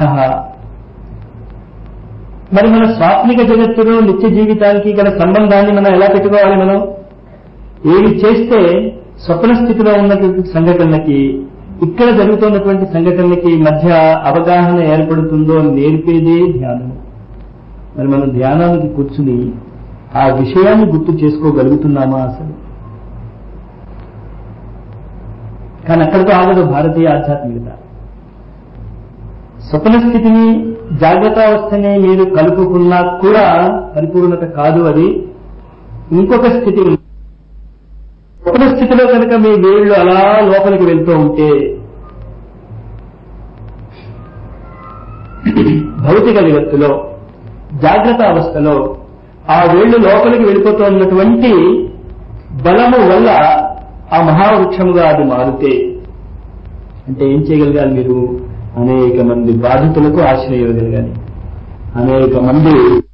మరి మన స్వాత్మిక జగత్తులో నిత్య జీవితానికి గల సంబంధాన్ని మనం ఎలా పెట్టుకోవాలి మనం ఏమి చేస్తే స్వప్న స్థితిలో ఉన్నటువంటి సంఘటనలకి ఇక్కడ జరుగుతున్నటువంటి సంఘటనలకి మధ్య అవగాహన ఏర్పడుతుందో నేర్పేదే ధ్యానం మరి మనం ధ్యానానికి కూర్చుని ఆ విషయాన్ని గుర్తు చేసుకోగలుగుతున్నామా అసలు కానీ అక్కడితో ఆగదు భారతీయ ఆధ్యాత్మికత స్వప్న స్థితిని జాగ్రత్త అవస్థని మీరు కలుపుకున్నా కూడా పరిపూర్ణత కాదు అది ఇంకొక స్థితి ఉంది. స్వప్న స్థితిలో కనుక మీ వేళ్ళు అలా లోపలికి వెళ్తూ ఉంటే భౌతిక జగత్తులో జాగ్రత్త అవస్థలో ఆ వేళ్లు లోపలికి వెళ్ళిపోతూ ఉన్నటువంటి బలము వల్ల ఆ మహావృక్షముగా అది మారితే అంటే ఏం చేయగలగాలి మీరు అనేక మంది బాధితులకు ఆశ్రయం ఇవ్వగలగాలి అనేక మంది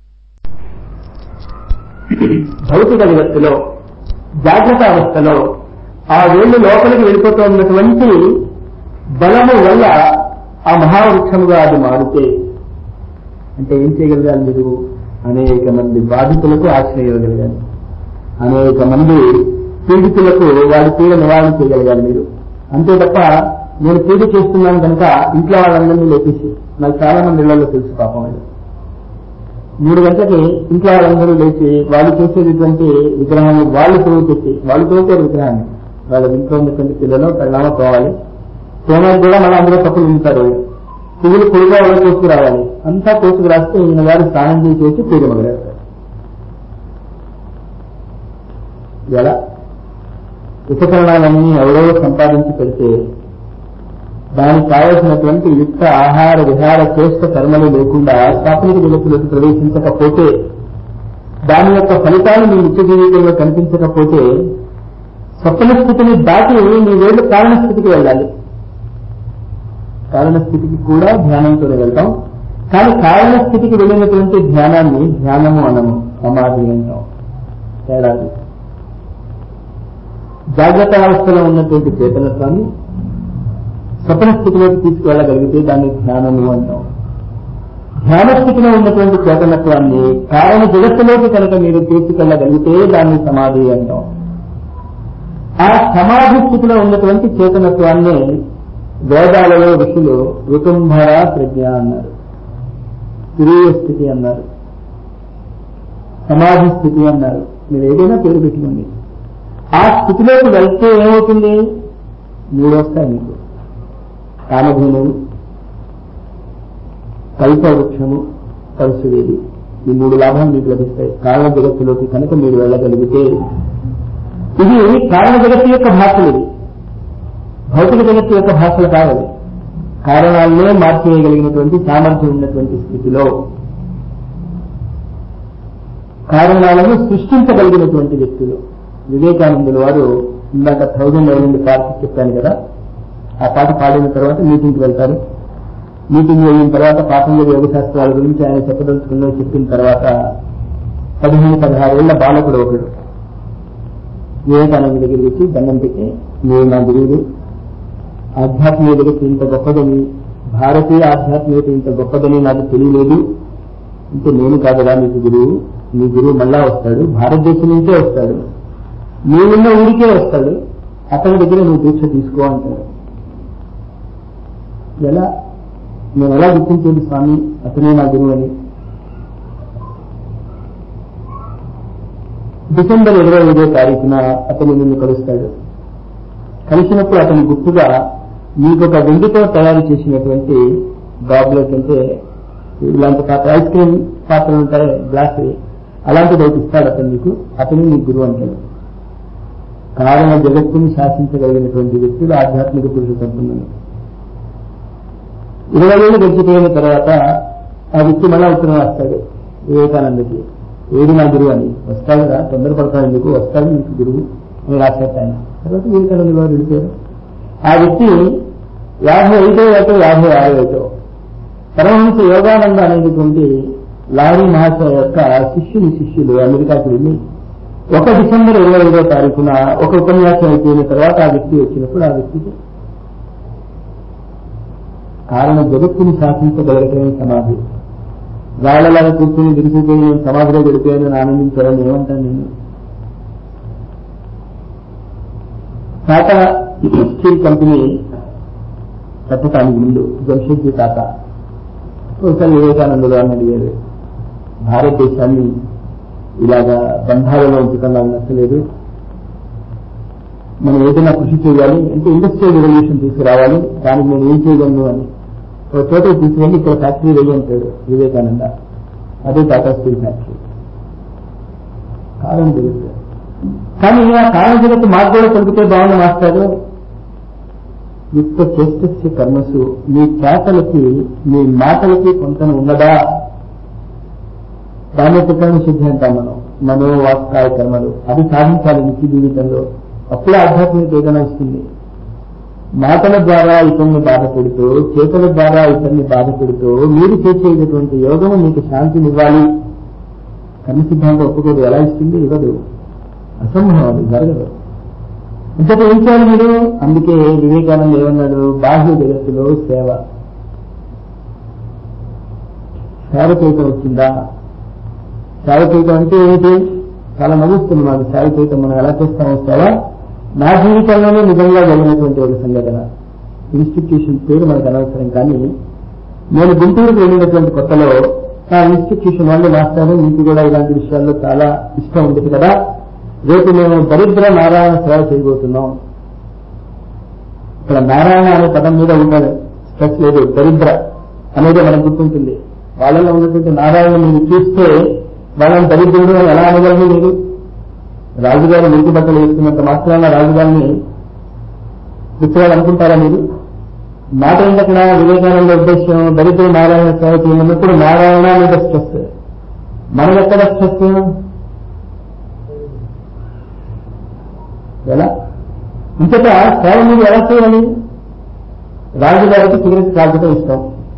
భౌతిక జగత్తులో జాగ్రత్త అవస్థలో ఆ వేళ్ళు లోపలికి వెళ్ళిపోతూ ఉన్నటువంటి బలము వల్ల ఆ మహావృక్షముగా అది మారితే అంటే ఏం చేయగలగాలి మీరు అనేక మంది బాధితులకు ఆశ్రయం ఇవ్వగలగాలి అనేక మంది పీడితులకు వారి పీడ నివారణ చేయగలగాలి మీరు అంతే తప్ప నేను పీడ చేస్తున్నాను కనుక ఇంట్లో వాళ్ళందరినీ లేపేసి నాకు చాలా మంది ఇళ్లలో తెలుసు పాపం వాళ్ళు మూడు గంటలకి ఇంట్లో వాళ్ళందరూ లేచి వాళ్ళు చేసేటటువంటి విగ్రహాన్ని వాళ్ళు తోడు తెచ్చి వాళ్ళు తోచారు విగ్రహాన్ని వాళ్ళ ఇంట్లో ఉన్నటువంటి పిల్లలు పరిణామం పోవాలి తోమకి కూడా మళ్ళీ అందులో తప్పులు ఉంటారు వాళ్ళు పువ్వులు పొడిగా వాళ్ళు కోసుకురావాలి అంతా కోసుకురాస్తే ఈయన గారు స్నానం చేసి పూజ మొదలెడతారు ఎలా ఉపకరణాలన్నీ ఎవరో సంపాదించి పెడితే దానికి కావలసినటువంటి యుక్త ఆహార విహార చేష్ట కర్మలు లేకుండా స్వాప్నిక జగత్తులోకి ప్రవేశించకపోతే దాని యొక్క ఫలితాలు మీ నిత్య జీవితంలో కనిపించకపోతే స్వప్న స్థితిని దాటి మీ వేళ్ళు కారణ స్థితికి వెళ్ళాలి కారణ స్థితికి కూడా ధ్యానంతోనే వెళ్తాం కానీ కారణ స్థితికి వెళ్ళినటువంటి ధ్యానాన్ని ధ్యానము అనము సమాధి అంటాం తేడా అది. జాగ్రత్త అవస్థలో ఉన్నటువంటి చేతనత్వాన్ని స్వప్న స్థితిలోకి తీసుకువెళ్ళగలిగితే దాన్ని ధ్యానము అంటాం ధ్యాన స్థితిలో ఉన్నటువంటి చేతనత్వాన్ని కారణ జగత్తులోకి కనుక మీరు తీసుకెళ్ళగలిగితే దాన్ని సమాధి అంటాం ఆ సమాధి స్థితిలో ఉన్నటువంటి చేతనత్వాన్ని వేదాలలో ఋషులు ఋతుంభర ప్రజ్ఞ అన్నారు తురీయ స్థితి అన్నారు సమాధి స్థితి అన్నారు మీరు ఏదైనా పేరు పెట్టుకోండి ఆ స్థితిలోకి వెళ్తే ఏమవుతుంది మూడు వస్తాయి మీకు కామధేనువు కల్పవృక్షము పరశువేది ఈ మూడు లాభాలు మీకు లభిస్తాయి కారణ జగత్తులోకి కనుక మీరు వెళ్ళగలిగితే ఇది కారణ జగత్తు యొక్క భాషలు ఇది భౌతిక జగత్తు యొక్క భాషలు కావాలి కారణాలనే మార్చేయగలిగినటువంటి సామర్థ్యం ఉన్నటువంటి స్థితిలో కారణాలను సృష్టించగలిగినటువంటి వ్యక్తులు వివేకానందుల వారు ఇందాక థౌజండ్ ఐలండ్ పార్క్ చెప్పాను కదా ఆ పాట పాడిన తర్వాత మీటింగ్కి వెళ్తారు మీటింగ్ అయిన తర్వాత పాఠంలో యోగ శాస్త్రాల గురించి ఆయన చెప్పదలుచుకున్న చెప్పిన తర్వాత పదిహేను పదహారేళ్ల బాలకుడు ఒకడు వివేకానంద దగ్గరికి వచ్చి దండం పెట్టి నేను నా గురువుడు ఆధ్యాత్మికత ఇంత గొప్పదని భారతీయ ఆధ్యాత్మికత ఇంత గొప్పదని నాకు తెలియలేదు అంటే నేను కాదురా నీకు గురువు నీ గురువు మళ్ళా వస్తాడు భారతదేశం నుంచే వస్తాడు నీవున్న ఊరికే వస్తాడు అతని దగ్గర నువ్వు దీక్ష తీసుకో అంటాడు ఎలా నేను ఎలా గుర్తించేది స్వామి అతనే నా గురువు అని డిసెంబర్ ఇరవై ఐదో తారీఖున అతను నిన్ను కలుస్తాడు కలిసినప్పుడు అతని గుర్తుగా మీకు ఒక వెండితో తయారు చేసినటువంటి గాబ్లెట్ అంటే ఇలాంటి పాత్ర ఐస్ క్రీమ్ పాత్రలు ఉంటాయి గ్లాస్ అలాంటిది ఒకటి ఇస్తాడు అతను నీకు అతను నీ గురువు అంటాడు కారణ జగత్తుని శాసించగలిగినటువంటి వ్యక్తులు ఆధ్యాత్మిక పురుష సంపన్నులు ఇరవై ఏళ్ళు గడిచిపోయిన తర్వాత ఆ వ్యక్తి మళ్ళా ఉత్తరం రాస్తాడు వివేకానందకి ఏది నా గురువు అని వస్తాడు రా తొందరపడతాడు ఎందుకు వస్తాడు నీకు గురువు అని రాశాడు ఆయన తర్వాత వివేకానంద గారు వెళ్ళిపోయారు ఆ వ్యక్తి యాభై ఐదో ఏటో యాభై ఆరో ఏటో పరమహంస యోగానంద అనేటువంటి లారీ మహాశయ యొక్క శిష్యుని శిష్యులు అమెరికాకి వెళ్ళి ఒక డిసెంబర్ ఇరవై ఐదో తారీఖున ఒక ఉపన్యాసం అయిపోయిన తర్వాత ఆ వ్యక్తి వచ్చినప్పుడు ఆ వ్యక్తికి కారణ జగత్తుని శాసించగలగటమే సమాధి రాళ్లలాగా కూర్చొని విరిగిపోయి నేను సమాధిలో గడిపోయాను ఆనందించాలని ఏమంటాను నేను టాటా స్టీల్ కంపెనీ పెట్టడానికి ముందు జంషెడ్జీ టాటా ఒకసారి వివేకానందులు అని అడిగారు భారతదేశాన్ని ఇలాగా బంధాలలో ఉంచకుండా నచ్చలేదు మనం ఏదైనా కృషి చేయాలి అంటే ఇండస్ట్రియల్ రెవల్యూషన్ తీసుకురావాలి దానికి నేను ఏం చేయగలను అని ఒక చోట తీసుకెళ్ళి ఇక్కడ ఫ్యాక్టరీ వెయ్యి అంటాడు వివేకానంద అదే టాటా స్టీల్ ఫ్యాక్టరీ కారణం జగత్తు కానీ ఆ కారణ జగత్తు మాకు కూడా కలిపితే బాగుంది మాస్టారు యుక్త చేష్టస్య కర్మసు మీ చేతలకి మీ మాటలకి కొంత ఉన్నదా దాని ప్రకారం సిద్ధి అంటాం మనం మనో వాక్కాయ కర్మలు అది సాధించాలి నిత్య జీవితంలో అప్పుడే ఆధ్యాత్మిక ఏదైనా వస్తుంది మాటల ద్వారా ఇతన్ని బాధ పెడుతూ చేతుల ద్వారా ఇతన్ని బాధ పెడుతూ మీరు చేసేటటువంటి యోగము మీకు శాంతినివ్వాలి కర్మ సిద్ధాంతం ఒప్పుకోదు ఎలా ఇస్తుంది ఇవ్వదు అసంభవం అది జరగదు ఇంతకు ఏం చేయాలి మీరు అందుకే వివేకానంద ఏమన్నాడు బాహ్య జగత్తులో సేవ సేవ చేయటం వచ్చిందా సేవ చేయటం అంటే ఏంటి చాలా నవ్వుస్తుంది మాకు సేవ చేయటం మనం ఎలా చేస్తామో సేవ నా జీవితంలోనే నిజంగా జరిగినటువంటి ఒక సంఘటన ఇన్స్టిట్యూషన్ పేరు మనకు అనవసరం కానీ నేను గుంటూరుకు వెళ్ళినటువంటి కొత్తలో ఆ ఇన్స్టిట్యూషన్ వాళ్ళు మాస్టారు మీకు కూడా ఇలాంటి విషయాల్లో చాలా ఇష్టం ఉంటుంది కదా రేపు మేము దరిద్ర నారాయణ సేవ చేయబోతున్నాం ఇక్కడ నారాయణ అనే పదం మీద ఉండదు స్ట్రెస్ లేదు దరిద్ర అనేది మనకు గుర్తుంటుంది వాళ్ళలో ఉన్నటువంటి నారాయణ మీరు చూస్తే వాళ్ళని దరిద్రుడు అని ఎలా అనగలరు మీరు రాజుగారు మురికి బట్టలు వేసుకున్నంత మాత్రాన రాజుగారిని కూర్చోవాలి అనుకుంటారా మీరు మాట ఏంటక్కడ వివేకానంద ఉద్దేశం దరిద్ర నారాయణ సేవ చేయమన్నప్పుడు నారాయణ మీద స్ట్రెస్ మనకెక్కడ స్ట్రెస్ ఎలా ఇంతట సేవ మీరు ఎలా చేయాలి రాజుగారికి సిగరెట్ కాల్చడం ఇష్టం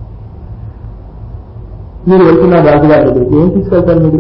మీరు వెళ్తున్నారు రాజుగారి దగ్గరికి ఏం తీసుకెళ్తారు మీరు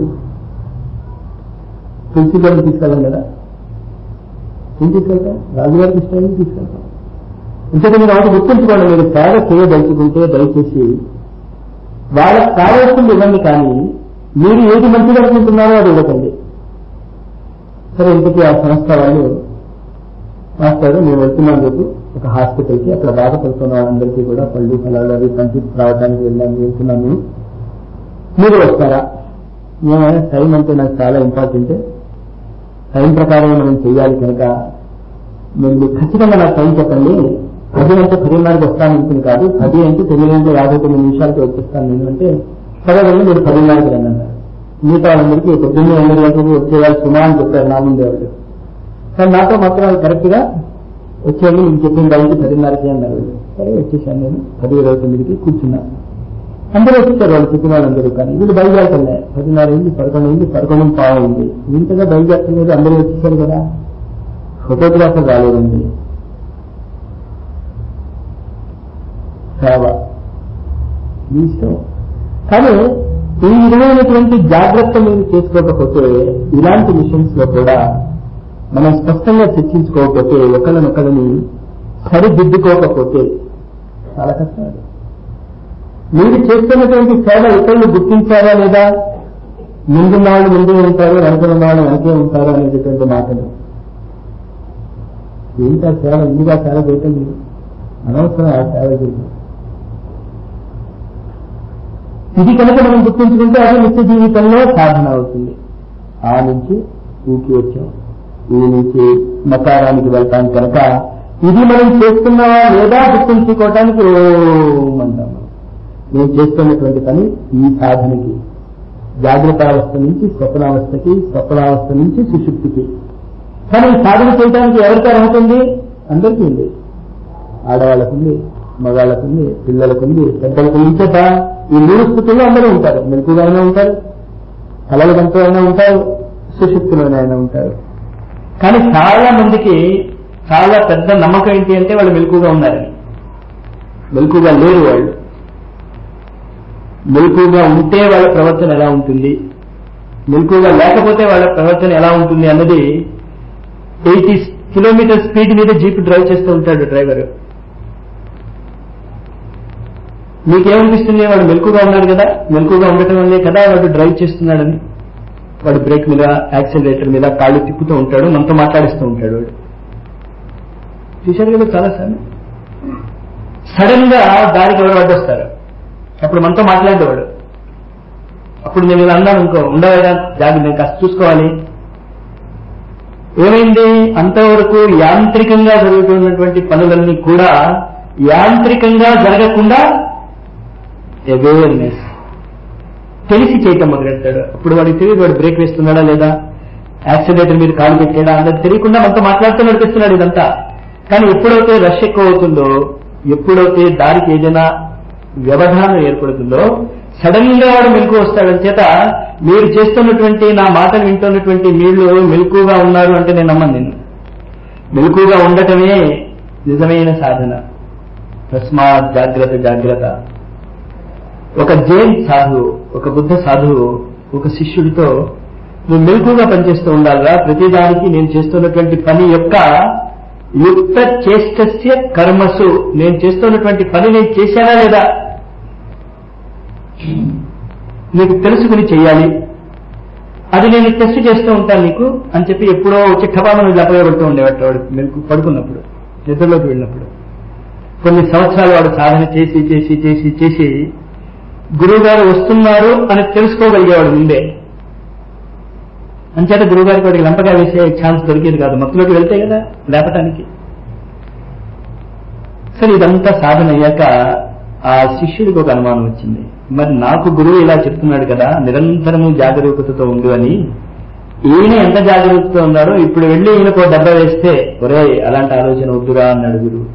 తులసి గారిని తీసుకెళ్ళాం కదా ఏం తీసుకెళ్తాం రాజుగారికి ఇష్టమైంది తీసుకెళ్తాం ఇంతకు మీరు ఒకటి గుర్తుంచుకోండి మీరు సేవ చేయదలుచుకుంటే దయచేసి వాళ్ళకి కావాల్సింది ఇవ్వండి కానీ మీరు ఏది మంచిగా అనుకుంటున్నారో అది ఇవ్వకండి సరే ఇంతకీ ఆ సంస్థ వాళ్ళు మాస్టర్ మేము వెళ్తున్నాం రేపు ఒక హాస్పిటల్కి అక్కడ బాధపడుతున్న వాళ్ళందరికీ కూడా పళ్ళు ఫలాలు అవి పంచి రావడానికి వెళ్ళాము వెళ్తున్నాము మీరు వస్తారా ఏమైనా టైం అంటే నాకు చాలా ఇంపార్టెంట్ టైం ప్రకారం మనం చేయాలి కనుక మీరు ఖచ్చితంగా నాకు టైం చెప్పండి పది అంటే పదిన్నరకి వస్తాను అనుకుని కాదు పది అంటే తొమ్మిది అంటే యాభై తొమ్మిది నిమిషాలకి వచ్చేస్తాను నేను అంటే సరే వెళ్ళి మీరు పదిన్నరకి రండి అన్నారు మిగతా వాళ్ళందరికీ పొద్దున్నే ఎనిమిది గంటలకు వచ్చేవాళ్ళు సుమా అని చెప్పారు నా ముందే వాళ్ళు కానీ నాతో మాత్రం వాళ్ళు కరెక్ట్ గా వచ్చేయండి మీకు చెప్పిన టైంకి పదిన్నరకి అన్నారు సరే వచ్చేసాను నేను పది ఇరవై తొమ్మిదికి కూర్చున్నాను అందరూ వచ్చారు వాళ్ళు చెప్పిన వాళ్ళందరూ కానీ వీళ్ళు బయలుదేరుతున్నాయి పదిన్నర అయింది పదకొండు అయింది పదకొండు పావు అయింది ఇంతగా బయలుదేరుతున్నారు అందరూ వచ్చేసారు కదా ఫోటోగ్రాఫర్ రాలేదండి సేవ మీ ఇష్టం కానీ ఈ విధమైనటువంటి జాగ్రత్త మీరు చేసుకోకపోతే ఇలాంటి మిషన్స్ లో కూడా మనం స్పష్టంగా చర్చించుకోకపోతే ఒకరినొకరిని సరిదిద్దుకోకపోతే చాలా కష్టం అది. మీరు చేస్తున్నటువంటి సేవ ఇతరులు గుర్తించారా లేదా ముందున్న వాళ్ళు ముందే ఉంటారు వెనుకున్న వాళ్ళు వెనకే ఉంటారు అనేటటువంటి మాటలు ఏంటా సేవ ఇందుగా సేవ చేయటం లేదు అనవసరం ఆ సేవ చేయటం ఇది కనుక మనం గుర్తుంచుకుంటే అది నిత్య జీవితంలో సాధన అవుతుంది ఆ నుంచి ఊకి వచ్చాం ఈ నుంచి మకారానికి వెళ్తాం కనుక ఇది మనం చేస్తున్నావా లేదా గుర్తుంచుకోవటానికి ఓం అంటాం మనం. నేను చేస్తున్నటువంటి పని ఈ సాధనకి జాగ్రత్తావస్థ నుంచి స్వప్నావస్థకి స్వప్నావస్థ నుంచి సుషుప్తికి కానీ ఈ సాధన చేయడానికి ఎవరికి అర్హత ఉంది అందరికీ ఉంది ఆడవాళ్ళకుంది మగాళ్ళకుంది పిల్లలకుంది పెద్దలకు ఇంచేత ఈ మూడు స్థితుల్లో అందరూ ఉంటారు మెలకుగానే ఉంటారు కలల గంటలైనా ఉంటారు సుశక్తిలోనైనా ఉంటారు కానీ చాలా మందికి చాలా పెద్ద నమ్మకం ఏంటి అంటే వాళ్ళు మెలకుగా ఉన్నారని మెలకుగా లేరు వాళ్ళు మెలకుగా ఉంటే వాళ్ళ ప్రవర్తన ఎలా ఉంటుంది మెలకుగా లేకపోతే వాళ్ళ ప్రవర్తన ఎలా ఉంటుంది అన్నది ఎయిటీ కిలోమీటర్ స్పీడ్ మీద జీప్ డ్రైవ్ చేస్తూ ఉంటాడు డ్రైవర్ మీకేమనిపిస్తుంది వాడు మెలకుగా ఉన్నాడు కదా మెలకుగా ఉండటం వల్లే కదా వాడు డ్రైవ్ చేస్తున్నాడని వాడు బ్రేక్ మీద యాక్సిలరేటర్ మీద కాళ్ళు తిప్పుతూ ఉంటాడు మనతో మాట్లాడిస్తూ ఉంటాడు వాడు చూశారు కదా చాలా సార్లు సడన్ గా దారికి ఎవరు అడ్డొస్తారు అప్పుడు మనతో మాట్లాడేవాడు అప్పుడు నేను ఇలా అన్నాను ఇంకో ఉండవైనా జాగ్రత్త నేను కాస్త చూసుకోవాలి ఏమైంది అంతవరకు యాంత్రికంగా జరుగుతున్నటువంటి పనులన్నీ కూడా యాంత్రికంగా జరగకుండా అవేర్నెస్ తెలిసి చేయటం మొదలెడతాడు అప్పుడు వాడికి తెలియదు వాడు బ్రేక్ వేస్తున్నాడా లేదా యాక్సిలేటర్ మీద కాలు పెట్టాడా అన్నది తెలియకుండా మనతో మాట్లాడుతూ నడిపిస్తున్నాడు ఇదంతా కానీ ఎప్పుడైతే రష్ ఎక్కువ అవుతుందో ఎప్పుడైతే దారికి ఏదైనా వ్యవధానం ఏర్పడుతుందో సడన్ గా వాడు మెలకు వస్తాడని చేత మీరు చేస్తున్నటువంటి నా మాటలు వింటున్నటువంటి మీరు మెలకుగా ఉన్నారు అంటే నేను నమ్మను నేను మెలకుగా ఉండటమే నిజమైన సాధన తస్మాత్ జాగ్రత్త జాగ్రత్త ఒక జైన్ సాధువు ఒక బుద్ధ సాధువు ఒక శిష్యుడితో నువ్వు మెలకుగా పనిచేస్తూ ఉండాలిరా ప్రతిదానికి నేను చేస్తున్నటువంటి పని యొక్క యుక్త చేష్టస్య కర్మసు నేను చేస్తున్నటువంటి పని నేను చేశానా లేదా నీకు తెలుసుకుని చెయ్యాలి అది నేను టెస్ట్ చేస్తూ ఉంటాను నీకు అని చెప్పి ఎప్పుడో వచ్చి ఠపామను లపగబడుతూ ఉండేవాడు వాడు మెలకు పడుకున్నప్పుడు నిద్రలోకి వెళ్ళినప్పుడు కొన్ని సంవత్సరాలు వాడు సాధన చేసి చేసి చేసి చేసి గురువు గారు వస్తున్నారు అని తెలుసుకోగలిగేవాడు ముందే అంచేత గురువు గారికి వాడికి లంపగా వేసే ఛాన్స్ దొరికేది కాదు మత్తులోకి వెళ్తే కదా లేపటానికి సరే ఇదంతా సాధన అయ్యాక ఆ శిష్యుడికి ఒక అనుమానం వచ్చింది మరి నాకు గురువు ఇలా చెప్తున్నాడు కదా నిరంతరము జాగరూకతతో ఉండు అని ఈయన ఎంత జాగరూకతతో ఉన్నాడో ఇప్పుడు వెళ్ళి ఈయనకు ఓ దెబ్బ వేస్తే ఒరే అలాంటి ఆలోచన వద్దురా అన్నాడు గురువు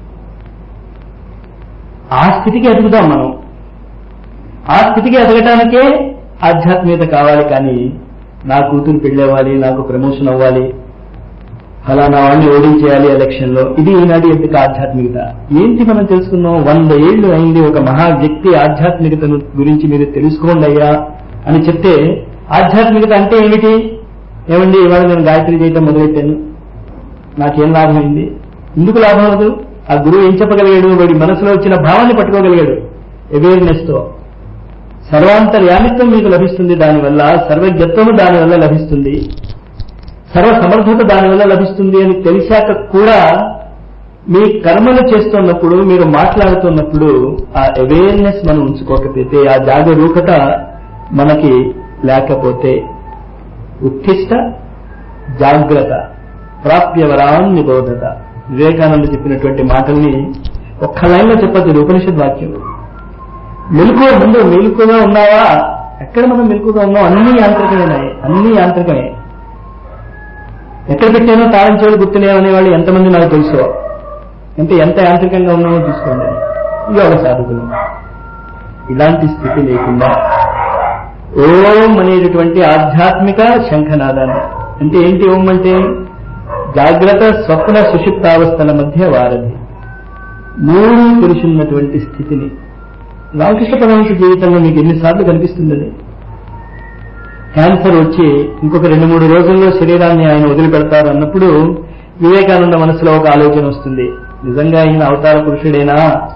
ఆ స్థితికి ఎదుగుదాం మనం ఆ స్థితికి ఎదగటానికే ఆధ్యాత్మికత కావాలి కానీ నా కూతురు పెళ్ళి అవ్వాలి నాకు ప్రమోషన్ అవ్వాలి ఫలానా వాడిని ఓడించేయాలి ఎలక్షన్ లో ఇది ఈనాటి యొక్క ఆధ్యాత్మికత ఏంటి మనం తెలుసుకున్నాం వంద ఏళ్లు అయింది ఒక మహా వ్యక్తి ఆధ్యాత్మికతను గురించి మీరు తెలుసుకోండి అయ్యా అని చెప్తే ఆధ్యాత్మికత అంటే ఏమిటి ఏమండి ఇవాళ నేను గాయత్రి చేయటం మొదలెట్టాను నాకేం లాభం అయింది ఎందుకు లాభం అవ్వదు ఆ గురువు ఏం చెప్పగలిగాడు వాడి మనసులో వచ్చిన భావాన్ని పట్టుకోగలిగాడు అవేర్నెస్ తో సర్వాంతర్యామిత్వం మీకు లభిస్తుంది దానివల్ల సర్వజ్ఞత్వము దానివల్ల లభిస్తుంది సర్వ సమర్థత దానివల్ల లభిస్తుంది అని తెలిసాక కూడా మీ కర్మలు చేస్తున్నప్పుడు మీరు మాట్లాడుతున్నప్పుడు ఆ అవేర్నెస్ మనం ఉంచుకోకపోతే ఆ జాగరూకత మనకి లేకపోతే ఉత్తిష్ట జాగ్రత్త ప్రాప్యవరాన్ నిబోధత వివేకానంద చెప్పినటువంటి మాటల్ని ఒక్క లైన్లో చెప్పదు ఇది ఉపనిషద్ వాక్యం మెలుకువ ముందు మెలుకుగా ఉన్నావా ఎక్కడ మనం మెలుకుగా ఉన్నాం అన్ని యాంత్రికమైనాయి అన్ని యాంత్రికమే ఎక్కడ పెట్టానో తాళం చెవులు గుర్తులేవనే వాళ్ళు ఎంతమంది నాకు తెలుసు అంటే ఎంత యాంత్రికంగా ఉన్నామో చూసుకోండి యోగ సాధకులు ఇలాంటి స్థితి లేకుండా ఓం అనేటటువంటి ఆధ్యాత్మిక శంఖనాదాన్ని అంటే ఏంటి ఓం అంటే జాగ్రత్త స్వప్న సుషుప్తావస్థల మధ్య వారధి మూడు తెలుసున్నటువంటి స్థితిని రామకృష్ణ పరమహంస జీవితంలో మీకు ఎన్నిసార్లు కనిపిస్తుంది అది క్యాన్సర్ వచ్చి ఇంకొక రెండు మూడు రోజుల్లో శరీరాన్ని ఆయన వదిలిపెడతారు అన్నప్పుడు వివేకానంద మనసులో ఒక ఆలోచన వస్తుంది నిజంగా ఆయన అవతార పురుషుడేనా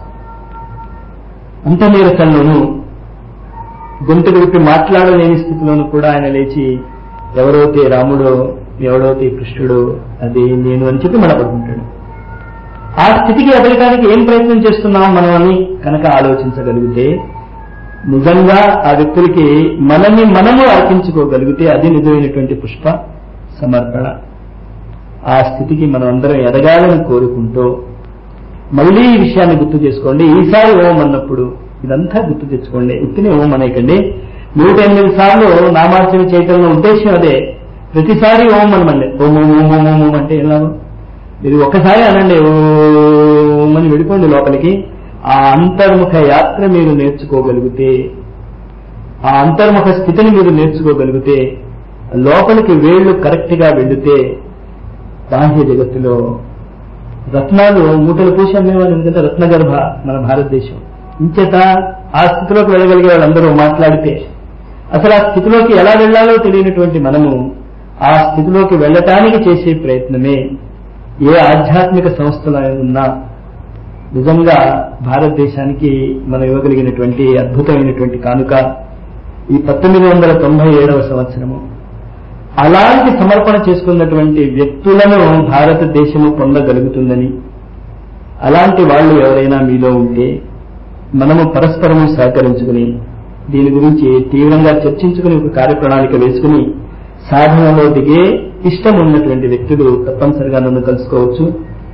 అంత నీరసంలోనూ గొంతుకు విప్పి మాట్లాడలేని స్థితిలోనూ కూడా ఆయన లేచి ఎవరైతే రాముడో ఎవడైతే కృష్ణుడో అది నేను అని చెప్పి మనపడుకుంటాడు ఆ స్థితికి ఎదగడానికి ఏం ప్రయత్నం చేస్తున్నాం మనం అని కనుక ఆలోచించగలిగితే నిజంగా ఆ వ్యక్తులకి మనల్ని మనము అర్పించుకోగలిగితే అది నిజమైనటువంటి పుష్ప సమర్పణ ఆ స్థితికి మనం అందరం ఎదగాలని కోరుకుంటూ మళ్ళీ ఈ విషయాన్ని గుర్తు చేసుకోండి ఈసారి ఓం అన్నప్పుడు ఇదంతా గుర్తు తెచ్చుకోండి ఉత్తిని ఓం అనేకండి నూట ఎనిమిది సార్లు నామార్చన చేయటంలో ఉద్దేశం అదే ప్రతిసారి ఓం అనమండి ఓం ఓం ఓం ఓం ఓం ఓం అంటే ఏం లాభం ఇది ఒక్కసారి అనండి ఓం అని వెళ్ళిపోండి లోపలికి ఆ అంతర్ముఖ యాత్ర మీరు నేర్చుకోగలిగితే ఆ అంతర్ముఖ స్థితిని మీరు నేర్చుకోగలిగితే లోపలికి వేళ్లు కరెక్ట్ గా వెళితే బాహ్య జగత్తులో రత్నాలు మూటలు పూసి అమ్మేవాళ్ళు ఎందుకంటే రత్నగర్భ మన భారతదేశం ఇంచేత ఆ స్థితిలోకి వెళ్ళగలిగే వాళ్ళందరూ మాట్లాడితే అసలు ఆ స్థితిలోకి ఎలా వెళ్ళాలో తెలియనటువంటి మనము ఆ స్థితిలోకి వెళ్ళటానికి చేసే ప్రయత్నమే ఏ ఆధ్యాత్మిక సంస్థలో ఉన్నా నిజంగా భారతదేశానికి మనం ఇవ్వగలిగినటువంటి అద్భుతమైనటువంటి కానుక ఈ పంతొమ్మిది వందల తొంభై ఏడవ సంవత్సరము అలాంటి సమర్పణ చేసుకున్నటువంటి వ్యక్తులను భారతదేశము పొందగలుగుతుందని అలాంటి వాళ్ళు ఎవరైనా మీలో ఉంటే మనము పరస్పరము సహకరించుకుని దీని గురించి తీవ్రంగా చర్చించుకుని ఒక కార్యప్రణాళిక వేసుకుని సాధనలో దిగే ఇష్టం ఉన్నటువంటి వ్యక్తులు తప్పనిసరిగా నన్ను కలుసుకోవచ్చు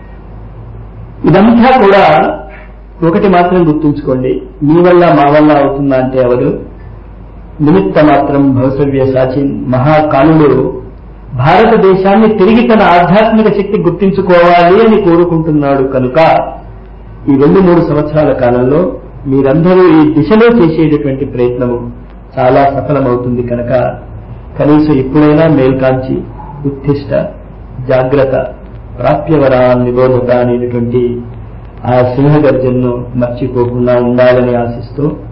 ఇదంతా కూడా ఒకటి మాత్రం గుర్తుంచుకోండి మీ వల్ల మా వల్ల అవుతుందా అంటే ఎవరు నిమిత్త మాత్రం భవిసవ్య సాచి మహాకాలుడు భారతదేశాన్ని తిరిగి తన ఆధ్యాత్మిక శక్తి గుర్తించుకోవాలి అని కోరుకుంటున్నాడు కనుక ఈ రెండు మూడు సంవత్సరాల కాలంలో మీరందరూ ఈ దిశలో చేసేటటువంటి ప్రయత్నము చాలా సఫలమవుతుంది కనుక కనీసం ఇప్పుడైనా మేల్కాంచి ఉత్తిష్ట జాగ్రత్త ప్రాప్యవరా నిబోధత అనేటువంటి ఆ సింహగర్జన్ను మర్చిపోకుండా ఉండాలని ఆశిస్తూ